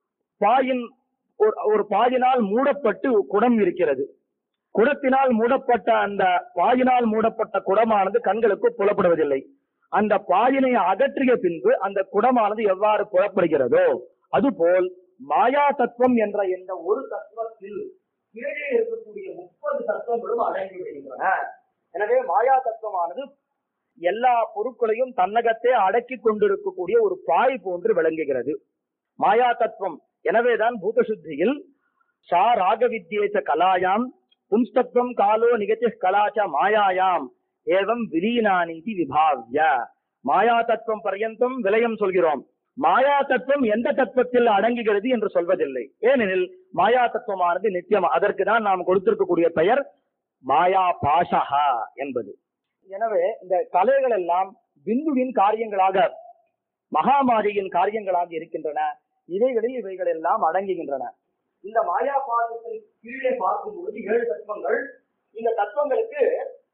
பாயின் ஒரு- ஒரு பாயினால் மூடப்பட்டு குடம் இருக்கிறது குடத்தினால் மூடப்பட்ட அந்த பாயினால் மூடப்பட்ட குடமானது கண்களுக்கு புலப்படுவதில்லை அந்த பாயினை அகற்றிய பின்பு அந்த குடமானது எவ்வாறு புலப்படுகிறதோ அதுபோல் மாயா தத்துவம் என்ற இந்த ஒரு தத்துவத்தில் கீழே இருக்கக்கூடிய முப்பது தத்துவங்களும் அடங்கி விடுகின்றன எனவே மாயா தத்துவமானது எல்லா பொருட்களையும் தன்னகத்தே அடக்கி கொண்டிருக்கக்கூடிய ஒரு பாய் போன்று விளங்குகிறது மாயா தத்துவம் எனவேதான் பூத சுத்தியில் சா ராக வித்யேச்ச கலாயாம் பும்ஸ்தத்வம் காலோ நிகழ்ச்சி கலாச்ச மாயாயாம் ஏவம் விலீனானிதி விபாவ்ய மாயா தத்துவம் பர்யந்தம் விலயம் சொல்கிறோம் மாயா தத்துவம் எந்த தத்துவத்தில் அடங்குகிறது என்று சொல்வதில்லை ஏனெனில் மாயா தத்துவமானது நித்தியம் அதற்கு தான் நாம் கொடுத்திருக்கக்கூடிய பெயர் மாயா பாஷகா என்பது எனவே இந்த கலைகள் எல்லாம் பிந்துவின் காரியங்களாக மகாமாரியின் காரியங்களாக இருக்கின்றன இவைகளில் இவைகள் எல்லாம் அடங்குகின்றன இந்த மாயா பாதத்தில் கீழே பார்க்கும் பொழுது ஏழு தத்துவங்கள் இந்த தத்துவங்களுக்கு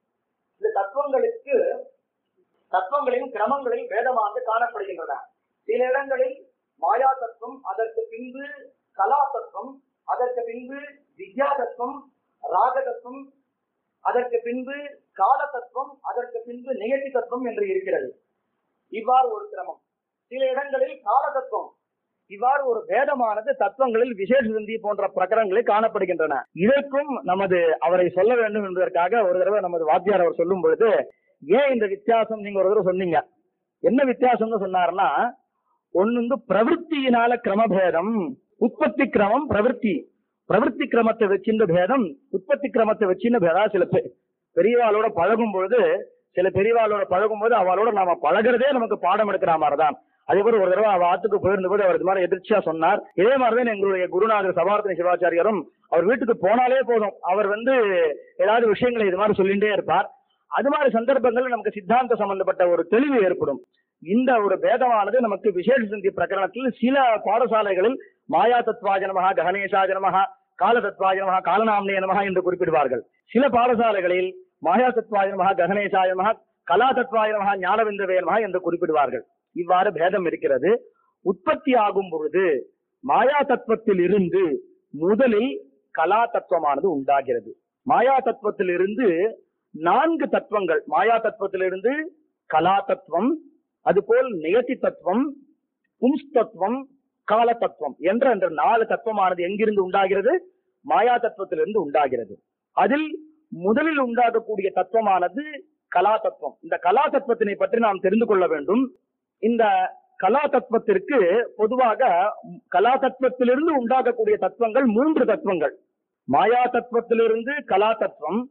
இந்த தத்துவங்களுக்கு தத்துவங்களின் கிரமங்களில் வேதமாக காணப்படுகின்றன சில இடங்களில் மாயா தத்துவம் அதற்கு பின்பு கலா தத்துவம் அதற்கு பின்பு வித்யா தத்துவம் ராக தத்துவம் அதற்கு பின்பு கால தத்துவம் அதற்கு பின்பு நிகழ்ச்சி தத்துவம் என்று இருக்கிறது இவ்வாறு ஒரு கிரமம் சில இடங்களில் கால தத்துவம் இவ்வாறு ஒரு வேதமானது தத்துவங்களில் விசேஷ சிந்தி போன்ற பிரகரங்களில் காணப்படுகின்றன இதற்கும் நமது அவரை சொல்ல வேண்டும் என்பதற்காக ஒரு தடவை நமது வாத்தியார் அவர் சொல்லும் பொழுது ஏன் இந்த வித்தியாசம் நீங்க ஒரு தடவை சொன்னீங்க என்ன வித்தியாசம்னு சொன்னாருன்னா ஒண்ணு வந்து பிரவருத்தியினால கிரமபேதம் உற்பத்தி கிரமம் பிரவருத்தி பிரவருத்தி கிரமத்தை வச்சிருந்த பேதம் உற்பத்தி கிரமத்தை வச்சிருந்த பேதா சில பெ- பெரியவாளோட பழகும் பொழுது சில பெரியவாளோட பழகும் போது அவளோட நாம பழகுறதே நமக்கு பாடம் எடுக்கிற மாதிரிதான் அதே போல ஒரு தடவை அவ ஆத்துக்கு போயிருந்த போது அவர் இது மாதிரி எதிர்ச்சியா சொன்னார் இதே மாதிரிதான் எங்களுடைய குருநாதர் சபார்த்தனை சிவாச்சாரியரும் அவர் வீட்டுக்கு போனாலே போதும் அவர் வந்து ஏதாவது விஷயங்களை இது மாதிரி சொல்லிட்டே இருப்பார் அது மாதிரி சந்தர்ப்பங்கள்ல நமக்கு சித்தாந்த சம்பந்தப்பட்ட ஒரு தெளிவு ஏற்படும் இந்த ஒரு பேதமானது நமக்கு விசேஷ சிந்தி பிரகரணத்தில் சில பாடசாலைகளில் மாயா தத்வாஜ நமகா ககணேஷாஜ நமகா கால தத்வாஜ நமகா காலநாம்னே நமகா என்று குறிப்பிடுவார்கள் சில பாடசாலைகளில் மாயா தத்வாஜ நமகா ககணேஷாய நமகா கலா தத்வாய நமகா ஞானவிந்தவே நமகா என்று குறிப்பிடுவார்கள் இவ்வாறு பேதம் இருக்கிறது உற்பத்தி ஆகும் பொழுது மாயா தத்துவத்தில் இருந்து முதலில் கலா தத்துவமானது உண்டாகிறது மாயா தத்துவத்தில் இருந்து நான்கு தத்துவங்கள் மாயா தத்துவத்திலிருந்து கலா தத்துவம் அதுபோல் நியதி தத்துவம் பும்ஸ் தத்துவம் கால தத்துவம் என்ற அந்த நாலு தத்துவமானது எங்கிருந்து உண்டாகிறது மாயா தத்துவத்திலிருந்து உண்டாகிறது அதில் முதலில் உண்டாகக்கூடிய தத்துவமானது கலா தத்துவம் இந்த கலா தத்துவத்தினை பற்றி நாம் தெரிந்து கொள்ள வேண்டும் இந்த கலா தத்துவத்திற்கு பொதுவாக கலா தத்துவத்திலிருந்து உண்டாகக்கூடிய தத்துவங்கள் மூன்று தத்துவங்கள் மாயா தத்துவத்திலிருந்து கலா தத்துவம்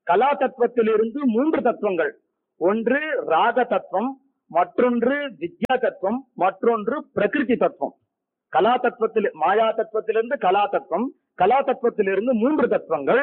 கலா தத்துவத்திலிருந்து மூன்று தத்துவங்கள் ஒன்று ராக தத்துவம் மற்றொன்று வித்யா தத்துவம் மற்றொன்று பிரகிருதி தத்துவம் கலா தத்துவத்தில் மாயா தத்துவத்திலிருந்து கலா தத்துவம் கலா தத்துவத்திலிருந்து மூன்று தத்துவங்கள்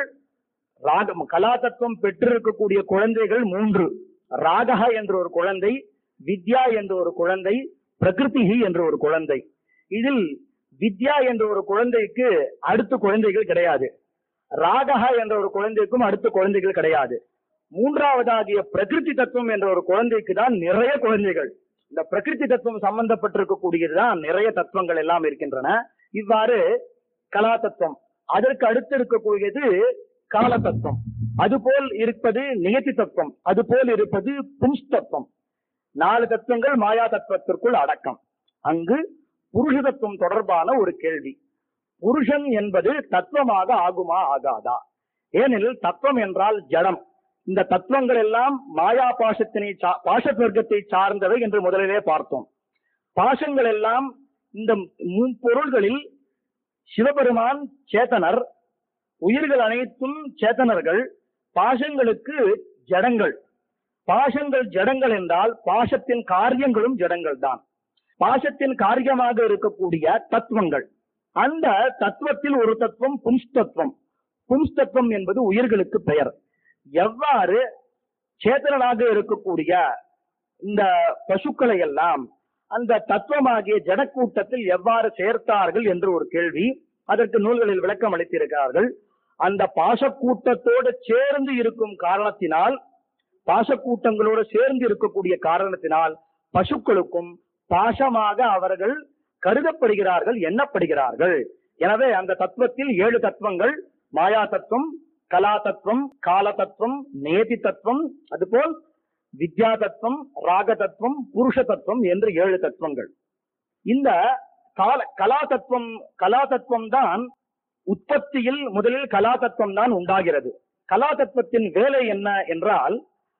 ராகம் கலா தத்துவம் பெற்றிருக்கக்கூடிய குழந்தைகள் மூன்று ராகஹ என்ற ஒரு குழந்தை வித்யா என்ற ஒரு குழந்தை பிரகிருதிஹி என்ற ஒரு குழந்தை இதில் வித்யா என்ற ஒரு குழந்தைக்கு அடுத்த குழந்தைகள் கிடையாது ராகஹா என்ற ஒரு குழந்தைக்கும் அடுத்த குழந்தைகள் கிடையாது மூன்றாவதாகிய பிரகிருதி தத்துவம் என்ற ஒரு குழந்தைக்கு தான் நிறைய குழந்தைகள் இந்த பிரகிருதி தத்துவம் சம்பந்தப்பட்டிருக்கக்கூடியதுதான் நிறைய தத்துவங்கள் எல்லாம் இருக்கின்றன இவ்வாறு கலா தத்துவம் அதற்கு அடுத்து இருக்கக்கூடியது கால தத்துவம் அதுபோல் இருப்பது நியதி தத்துவம் அதுபோல் இருப்பது பும்ஸ் தத்துவம் நாலு தத்துவங்கள் மாயா தத்துவத்திற்குள் அடக்கம் அங்கு புருஷ தத்துவம் தொடர்பான ஒரு கேள்வி புருஷன் என்பது தத்துவமாக ஆகுமா ஆகாதா ஏனெனில் தத்துவம் என்றால் ஜடம் இந்த தத்துவங்கள் எல்லாம் மாயா பாசத்தினை சா- பாச வர்க்கத்தை சார்ந்தவை என்று முதலிலே பார்த்தோம் பாசங்கள் எல்லாம் இந்த பொருள்களில் சிவபெருமான் சேத்தனர் உயிர்கள் அனைத்தும் சேத்தனர்கள் பாசங்களுக்கு ஜடங்கள் பாசங்கள் ஜடங்கள் என்றால் பாசத்தின் காரியங்களும் ஜடங்கள் தான் பாசத்தின் காரியமாக இருக்கக்கூடிய தத்துவங்கள் அந்த தத்துவத்தில் ஒரு தத்துவம் பும்ஸ் தத்துவம் பும்ஸ் தத்துவம் என்பது உயிர்களுக்கு பெயர் எவ்வாறு சேத்தனனாக இருக்கக்கூடிய இந்த பசுக்களை எல்லாம் அந்த தத்துவமாகிய ஜடக்கூட்டத்தில் எவ்வாறு சேர்த்தார்கள் என்று ஒரு கேள்வி அதற்கு நூல்களில் விளக்கம் அளித்திருக்கிறார்கள் அந்த பாசக்கூட்டத்தோடு சேர்ந்து இருக்கும் காரணத்தினால் பாசக்கூட்டங்களோடு சேர்ந்து இருக்கக்கூடிய காரணத்தினால் பசுக்களுக்கும் பாசமாக அவர்கள் கருதப்படுகிறார்கள் எண்ணப்படுகிறார்கள் எனவே அந்த தத்துவத்தில் ஏழு தத்துவங்கள் மாயா தத்துவம் கலா தத்துவம் கால தத்துவம் நேதி தத்துவம் அதுபோல் வித்யா தத்துவம் ராக தத்துவம் புருஷ தத்துவம் என்று ஏழு தத்துவங்கள் இந்த கால கலா தத்துவம் கலா தத்துவம் தான் உற்பத்தியில் முதலில் கலா தத்துவம் தான் உண்டாகிறது கலா தத்துவத்தின் வேலை என்ன என்றால்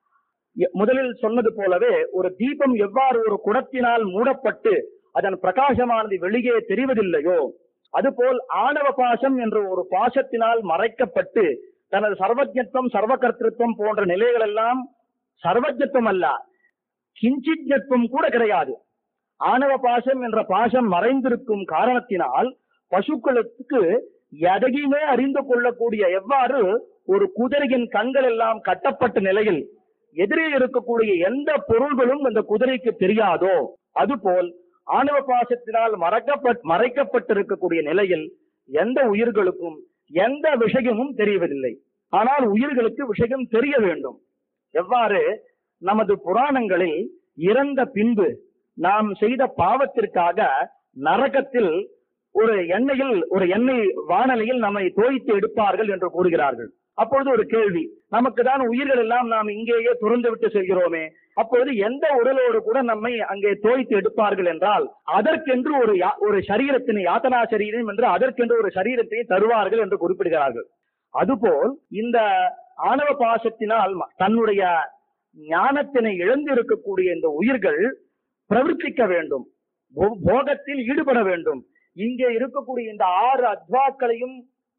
எ- முதலில் சொன்னது போலவே ஒரு தீபம் எவ்வாறு ஒரு குடத்தினால் மூடப்பட்டு அதன் பிரகாசமானது வெளியே தெரிவதில்லையோ அதுபோல் ஆணவ பாசம் என்ற ஒரு பாசத்தினால் மறைக்கப்பட்டு தனது சர்வஜத்துவம் சர்வகர்த்திருவம் போன்ற நிலைகள் எல்லாம் சர்வஜத்துவம் அல்ல கிஞ்சிஜத்துவம் கூட கிடையாது ஆணவ பாசம் என்ற பாசம் மறைந்திருக்கும் காரணத்தினால் பசுக்களுக்கு எதையுமே அறிந்து கொள்ளக்கூடிய எவ்வாறு ஒரு குதிரையின் கண்கள் எல்லாம் கட்டப்பட்ட நிலையில் எதிரே இருக்கக்கூடிய எந்த பொருள்களும் அந்த குதிரைக்கு தெரியாதோ அதுபோல் ஆணவ பாசத்தினால் மறைக்கப்பட் மறைக்கப்பட்டிருக்கக்கூடிய நிலையில் எந்த உயிர்களுக்கும் எந்த விஷயமும் தெரியவதில்லை ஆனால் உயிர்களுக்கு விஷயம் தெரிய வேண்டும் எவ்வாறு நமது புராணங்களில் இறந்த பின்பு நாம் செய்த பாவத்திற்காக நரகத்தில் ஒரு எண்ணெயில் ஒரு எண்ணெய் வானலியில் நம்மை தோய்த்து எடுப்பார்கள் என்று கூறுகிறார்கள் அப்பொழுது ஒரு கேள்வி நமக்கு தான் உயிர்கள் எல்லாம் நாம் இங்கேயே துறந்து விட்டு செல்கிறோமே அப்பொழுது எந்த உடலோடு கூட நம்மை அங்கே தோய்த்து எடுப்பார்கள் என்றால் அதற்கென்று ஒரு யா- ஒரு சரீரத்தினை யாத்தனா சரீரம் என்று அதற்கென்று ஒரு சரீரத்தை தருவார்கள் என்று குறிப்பிடுகிறார்கள் அதுபோல் இந்த ஆணவ பாசத்தினால் ம- தன்னுடைய ஞானத்தினை இழந்து இருக்கக்கூடிய இந்த உயிர்கள் பிரவர்த்திக்க வேண்டும் போ- போகத்தில் ஈடுபட வேண்டும் இங்கே இருக்கக்கூடிய இந்த ஆறு அத்வாக்களையும்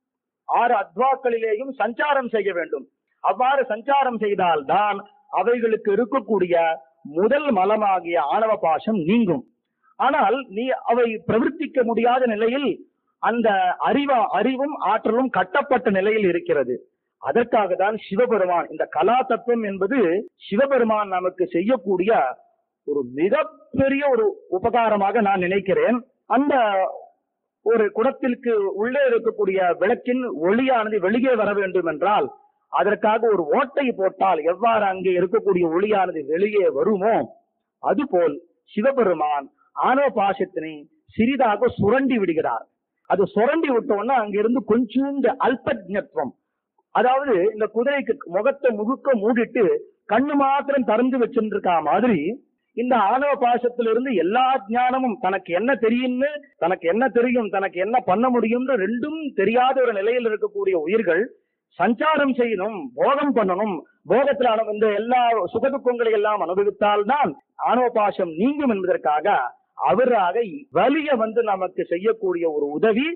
ஆறு அத்வாக்களிலேயும் சஞ்சாரம் செய்ய வேண்டும் அவ்வாறு சஞ்சாரம் செய்தால்தான் அவைகளுக்கு இருக்கக்கூடிய முதல் மலமாகிய ஆணவ பாசம் நீங்கும் ஆனால் நீ அவை பிரவர்த்திக்க முடியாத நிலையில் அந்த அறிவா அறிவும் ஆற்றலும் கட்டப்பட்ட நிலையில் இருக்கிறது அதற்காக தான் சிவபெருமான் இந்த கலா தத்துவம் என்பது சிவபெருமான் நமக்கு செய்யக்கூடிய ஒரு மிகப்பெரிய ஒரு உபகாரமாக நான் நினைக்கிறேன் அந்த ஒரு குடத்திற்கு உள்ளே இருக்கக்கூடிய விளக்கின் ஒளியானது வெளியே வர வேண்டும் என்றால் அதற்காக ஒரு ஓட்டை போட்டால் எவ்வாறு அங்கே இருக்கக்கூடிய ஒளியானது வெளியே வருமோ அதுபோல் சிவபெருமான் ஆணவ பாசத்தினை சிறிதாக சுரண்டி விடுகிறார் அது சுரண்டி விட்டோம்னா அங்கிருந்து கொஞ்சோண்டு அல்பஜத்வம் அதாவது இந்த குதிரைக்கு முகத்தை முழுக்க மூடிட்டு கண்ணு மாத்திரம் திறந்து வச்சிருக்கா மாதிரி இந்த ஆணவ பாசத்திலிருந்து எல்லா ஞானமும் தனக்கு என்ன தெரியும்னு தனக்கு என்ன தெரியும் தனக்கு என்ன பண்ண முடியும்னு ரெண்டும் தெரியாத ஒரு நிலையில் இருக்கக்கூடிய உயிர்கள் சஞ்சாரம் செய்யணும் போகம் பண்ணணும் போகத்தில் அனு- இந்த எல்லா சுகதுக்கங்களை எல்லாம் அனுபவித்தால்தான் ஆணவ பாசம் நீங்கும் என்பதற்காக அவராக வலிய வந்து நமக்கு செய்யக்கூடிய ஒரு உதவி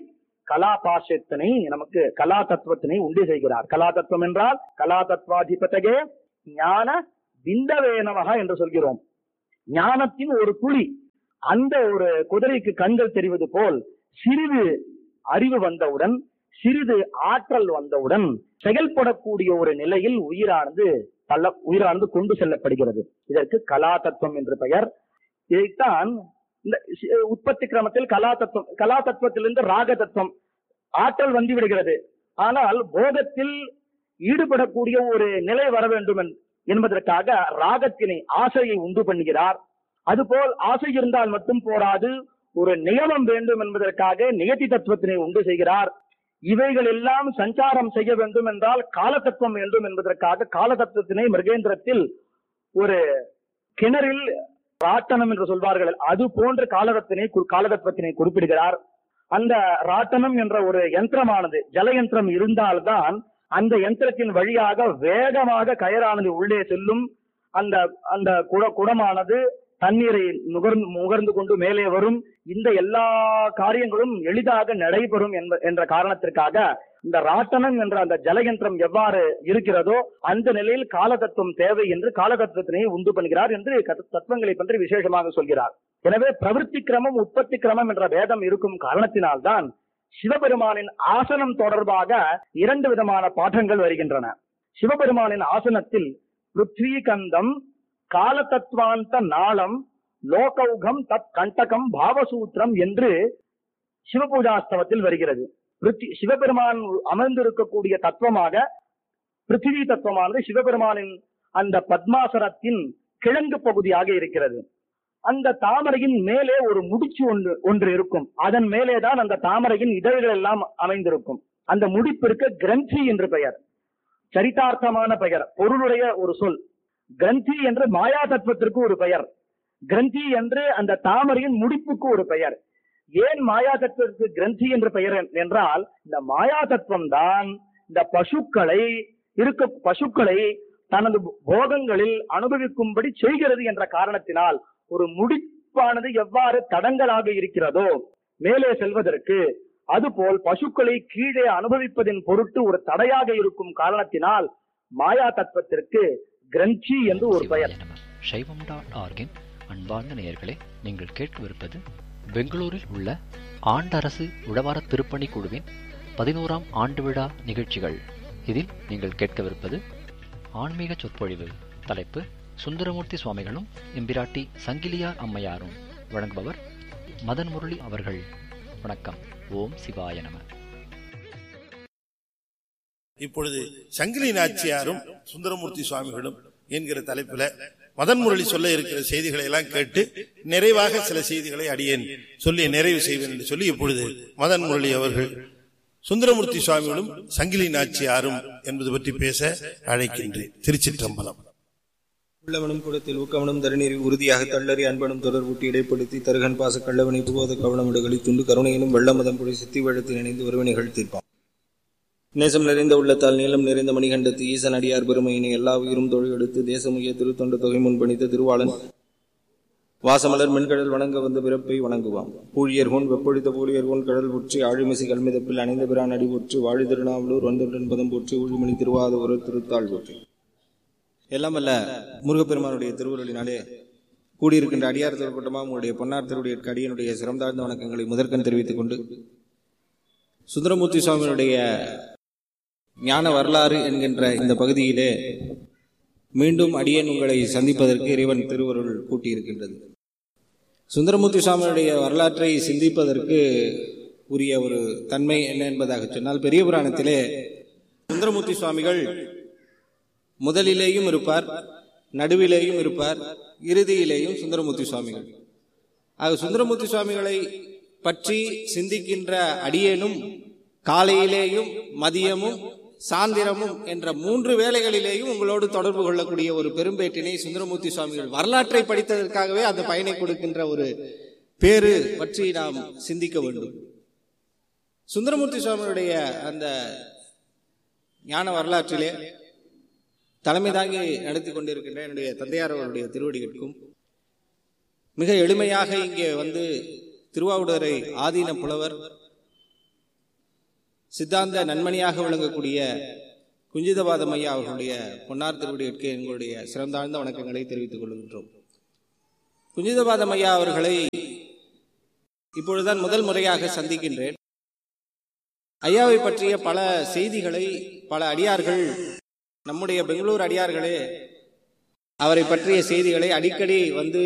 கலா பாஷ்யத்தினை நமக்கு கலா தத்துவத்தினை உண்டு செய்கிறார் கலா தத்துவம் என்றால் கலா தத்துவாதிபத்தகே ஞான விந்தவேனவக என்று சொல்கிறோம் ஞானத்தின் ஒரு துளி அந்த ஒரு குதிரைக்கு கண்கள் தெரிவது போல் சிறிது அறிவு வந்தவுடன் சிறிது ஆற்றல் வந்தவுடன் செயல்படக்கூடிய ஒரு நிலையில் உயிரானது தள்ள உயிரானது கொண்டு செல்லப்படுகிறது இதற்கு கலா தத்துவம் என்று பெயர் இதைத்தான் இந்த சி- உற்பத்தி கிரமத்தில் கலா தத்துவம் கலா தத்துவத்திலிருந்து ராக தத்துவம் ஆற்றல் வந்து விடுகிறது ஆனால் போகத்தில் ஈடுபடக்கூடிய ஒரு நிலை வர வேண்டும் என்- என்பதற்காக ராகத்தினை ஆசையை உண்டு பண்ணுகிறார் அதுபோல் ஆசை இருந்தால் மட்டும் போராது ஒரு நியமம் வேண்டும் என்பதற்காக நியதி தத்துவத்தினை உண்டு செய்கிறார் இவைகள் எல்லாம் சஞ்சாரம் செய்ய வேண்டும் என்றால் கால தத்துவம் வேண்டும் என்பதற்காக கால தத்துவத்தினை மிருகேந்திரத்தில் ஒரு கிணறில் ராட்டனம் என்று சொல்வார்கள் அது போன்ற காலதத்தினை காலதத்துவத்தினை குறிப்பிடுகிறார் அந்த ராட்டனம் என்ற ஒரு யந்திரமானது ஜலயந்திரம் இருந்தால்தான் அந்த யந்திரத்தின் வழியாக வேகமாக கயரானது உள்ளே செல்லும் அந்த அந்த குட குடமானது தண்ணீரை நுகர்ந்து முகர்ந்து கொண்டு மேலே வரும் இந்த எல்லா காரியங்களும் எளிதாக நடைபெறும் என்ப- என்ற காரணத்திற்காக இந்த ராட்டனம் என்ற அந்த ஜலயந்திரம் எவ்வாறு இருக்கிறதோ அந்த நிலையில் காலதத்துவம் தேவை என்று காலதத்துவத்தினை உண்டு பண்ணுகிறார் என்று கத- தத்துவங்களை பற்றி விசேஷமாக சொல்கிறார் எனவே பிரவೃತ್ತಿ கிரமம் உற்பத்தி கிரமம் என்ற வேதம் இருக்கும் காரணத்தினால்தான் சிவபெருமானின் ஆசனம் தொடர்பாக இரண்டு விதமான பாடங்கள் வருகின்றன சிவபெருமானின் ஆசனத்தில் பிருத்வி கந்தம் காலதத்வாந்த நாளம் லோகௌகம் தத் கண்டகம் பாவசூத்திரம் என்று சிவபூஜாஸ்தவத்தில் வருகிறது பிருத்தி- சிவபெருமான் அமர்ந்திருக்கக்கூடிய தத்துவமாக பிருத்திவி தத்துவமானது சிவபெருமானின் அந்த பத்மாசனத்தின் கிழங்கு பகுதியாக இருக்கிறது அந்த தாமரையின் மேலே ஒரு முடிச்சு ஒன்று ஒன்று இருக்கும் அதன் மேலேதான் அந்த தாமரையின் இதழ்கள் எல்லாம் அமைந்திருக்கும் அந்த முடிப்பிற்கு கிரந்தி என்று பெயர் சரிதார்த்தமான பெயர் பொருளுடைய ஒரு சொல் கிரந்தி என்று மாயா தத்துவத்திற்கு ஒரு பெயர் கிரந்தி என்று அந்த தாமரையின் முடிப்புக்கு ஒரு பெயர் ஏன் மாயா தத்துவத்திற்கு கிரந்தி என்று பெயர் என்றால் இந்த மாயா தத்துவம் தான் இந்த பசுக்களை இருக்க பசுக்களை தனது போகங்களில் அனுபவிக்கும்படி செய்கிறது என்ற காரணத்தினால் ஒரு முடிப்பானது எவ்வாறு தடங்கலாக இருக்கிறதோ மேலே செல்வதற்கு அதுபோல் பசுக்களை கீழே அனுபவிப்பதின் பொருட்டு ஒரு தடையாக இருக்கும் காரணத்தினால் மாயா தத்துவத்திற்கு கிரந்தி என்று ஒரு பெயர் சிவாய நம சைவம் டாட் ஆர்கின் அன்பார்ந்த நேயர்களே நீங்கள் கேட்கவிருப்பது பெங்களூரில் உள்ள ஆண்டரசு உழவார திருப்பணி குழுவின் பதினோராம் ஆண்டு விழா நிகழ்ச்சிகள் இதில் நீங்கள் கேட்கவிருப்பது ஆன்மீக சொற்பொழிவு தலைப்பு சுந்தரமூர்த்தி சுவாமிகளும் எம்பிராட்டி சங்கிலியார் அம்மையாரும் வழங்குபவர் மதன் முரளி அவர்கள் வணக்கம் ஓம் சிவாய நம இப்பொழுது சங்கிலி நாச்சியாரும் சுந்தரமூர்த்தி சுவாமிகளும் என்கிற தலைப்பில் மதன் முரளி சொல்ல இருக்கிற செய்திகளை எல்லாம் கேட்டு நிறைவாக சில செய்திகளை அடியேன் சொல்லி நிறைவு செய்வேன் என்று சொல்லி இப்பொழுது மதன் முரளி அவர்கள் சுந்தரமூர்த்தி சுவாமிகளும் சங்கிலி நாச்சியாரும் என்பது பற்றி பேச அழைக்கின்றேன் திருச்சிற்றம்பலம் உள்ளவனும் குடத்தில் ஊக்கவனும் தருநீரை உறுதியாக தள்ளறி அன்பனும் தொடர்பூட்டி இடைப்படுத்தி தருகன் பாச கள்ளவனை புகோத கவனமுடுகளி துண்டு கருணையினும் வெள்ளமதம் புடி சித்தி வெள்ளத்தில் இணைந்து ஒருவினைகள் தீர்ப்பான் நேசம் நிறைந்த உள்ளத்தால் நீளம் நிறைந்த மணிகண்டத்து ஈசன் அடியார் பெருமையினை எல்லா உயிரும் தொழிலெடுத்து தேசமுய திருத்தொண்டு தொகை முன்பணித்த திருவாளன் வாசமலர் மென்கடல் வணங்க வந்த பிறப்பை வணங்குவான் பூழியர்கோன் வெப்பொழித்த பூழியர்கோன் கடல் புற்றி ஆழிமிசை கல்மிதப்பில் அணைந்த பிரான் அடி போற்றி வாழி திருநாவலூர் வந்தொன்றன் பதம் போற்றி ஊழிமணி திருவாத ஒரு திருத்தாள் போற்றி எல்லாம் அல்ல முருகப்பெருமானுடைய திருவுருளினாலே கூடியிருக்கின்ற அடியார் கூட்டமாக உங்களுடைய பொன்னார் திருடைய அடியனுடைய சிறந்தாழ்ந்த வணக்கங்களை முதற்கண் தெரிவித்துக் கொண்டு சுந்தரமூர்த்தி சுவாமியினுடைய ஞான வரலாறு என்கின்ற இந்த பகுதியிலே மீண்டும் அடியேன் உங்களை சந்திப்பதற்கு இறைவன் திருவருள் கூட்டியிருக்கின்றது சுந்தரமூர்த்தி சுவாமியுடைய வரலாற்றை சிந்திப்பதற்கு உரிய ஒரு தன்மை என்ன என்பதாக சொன்னால் பெரிய புராணத்திலே சுந்தரமூர்த்தி சுவாமிகள் முதலிலேயும் இருப்பார் நடுவிலேயும் இருப்பார் இறுதியிலேயும் சுந்தரமூர்த்தி சுவாமிகள் ஆக சுந்தரமூர்த்தி சுவாமிகளை பற்றி சிந்திக்கின்ற அடியேனும் காலையிலேயும் மதியமும் சாந்திரமும் என்ற மூன்று வேளைகளிலேயும் உங்களோடு தொடர்பு கொள்ளக்கூடிய ஒரு பெரும்பேட்டினை சுந்தரமூர்த்தி சுவாமிகள் வரலாற்றை படித்ததற்காகவே அந்த பயனை கொடுக்கின்ற ஒரு பேரு பற்றி நாம் சிந்திக்க வேண்டும் சுந்தரமூர்த்தி சுவாமியுடைய அந்த ஞான வரலாற்றிலே தலைமை தாங்கி நடத்தி கொண்டிருக்கின்ற என்னுடைய தந்தையார் அவருடைய திருவடிகளுக்கும் மிக எளிமையாக இங்கே வந்து திருவாவூடரை ஆதீன புலவர் சித்தாந்த நன்மணியாக விளங்கக்கூடிய குஞ்சிதபாதம் ஐயா அவர்களுடைய பொன்னார் திருவடியிற்கு எங்களுடைய சிறந்தாழ்ந்த வணக்கங்களை தெரிவித்துக் கொள்கின்றோம் குஞ்சிதபாதம் ஐயா அவர்களை இப்பொழுதுதான் முதல் முறையாக சந்திக்கின்றேன் ஐயாவை பற்றிய பல செய்திகளை பல அடியார்கள் நம்முடைய பெங்களூர் அடியார்களே அவரை பற்றிய செய்திகளை அடிக்கடி வந்து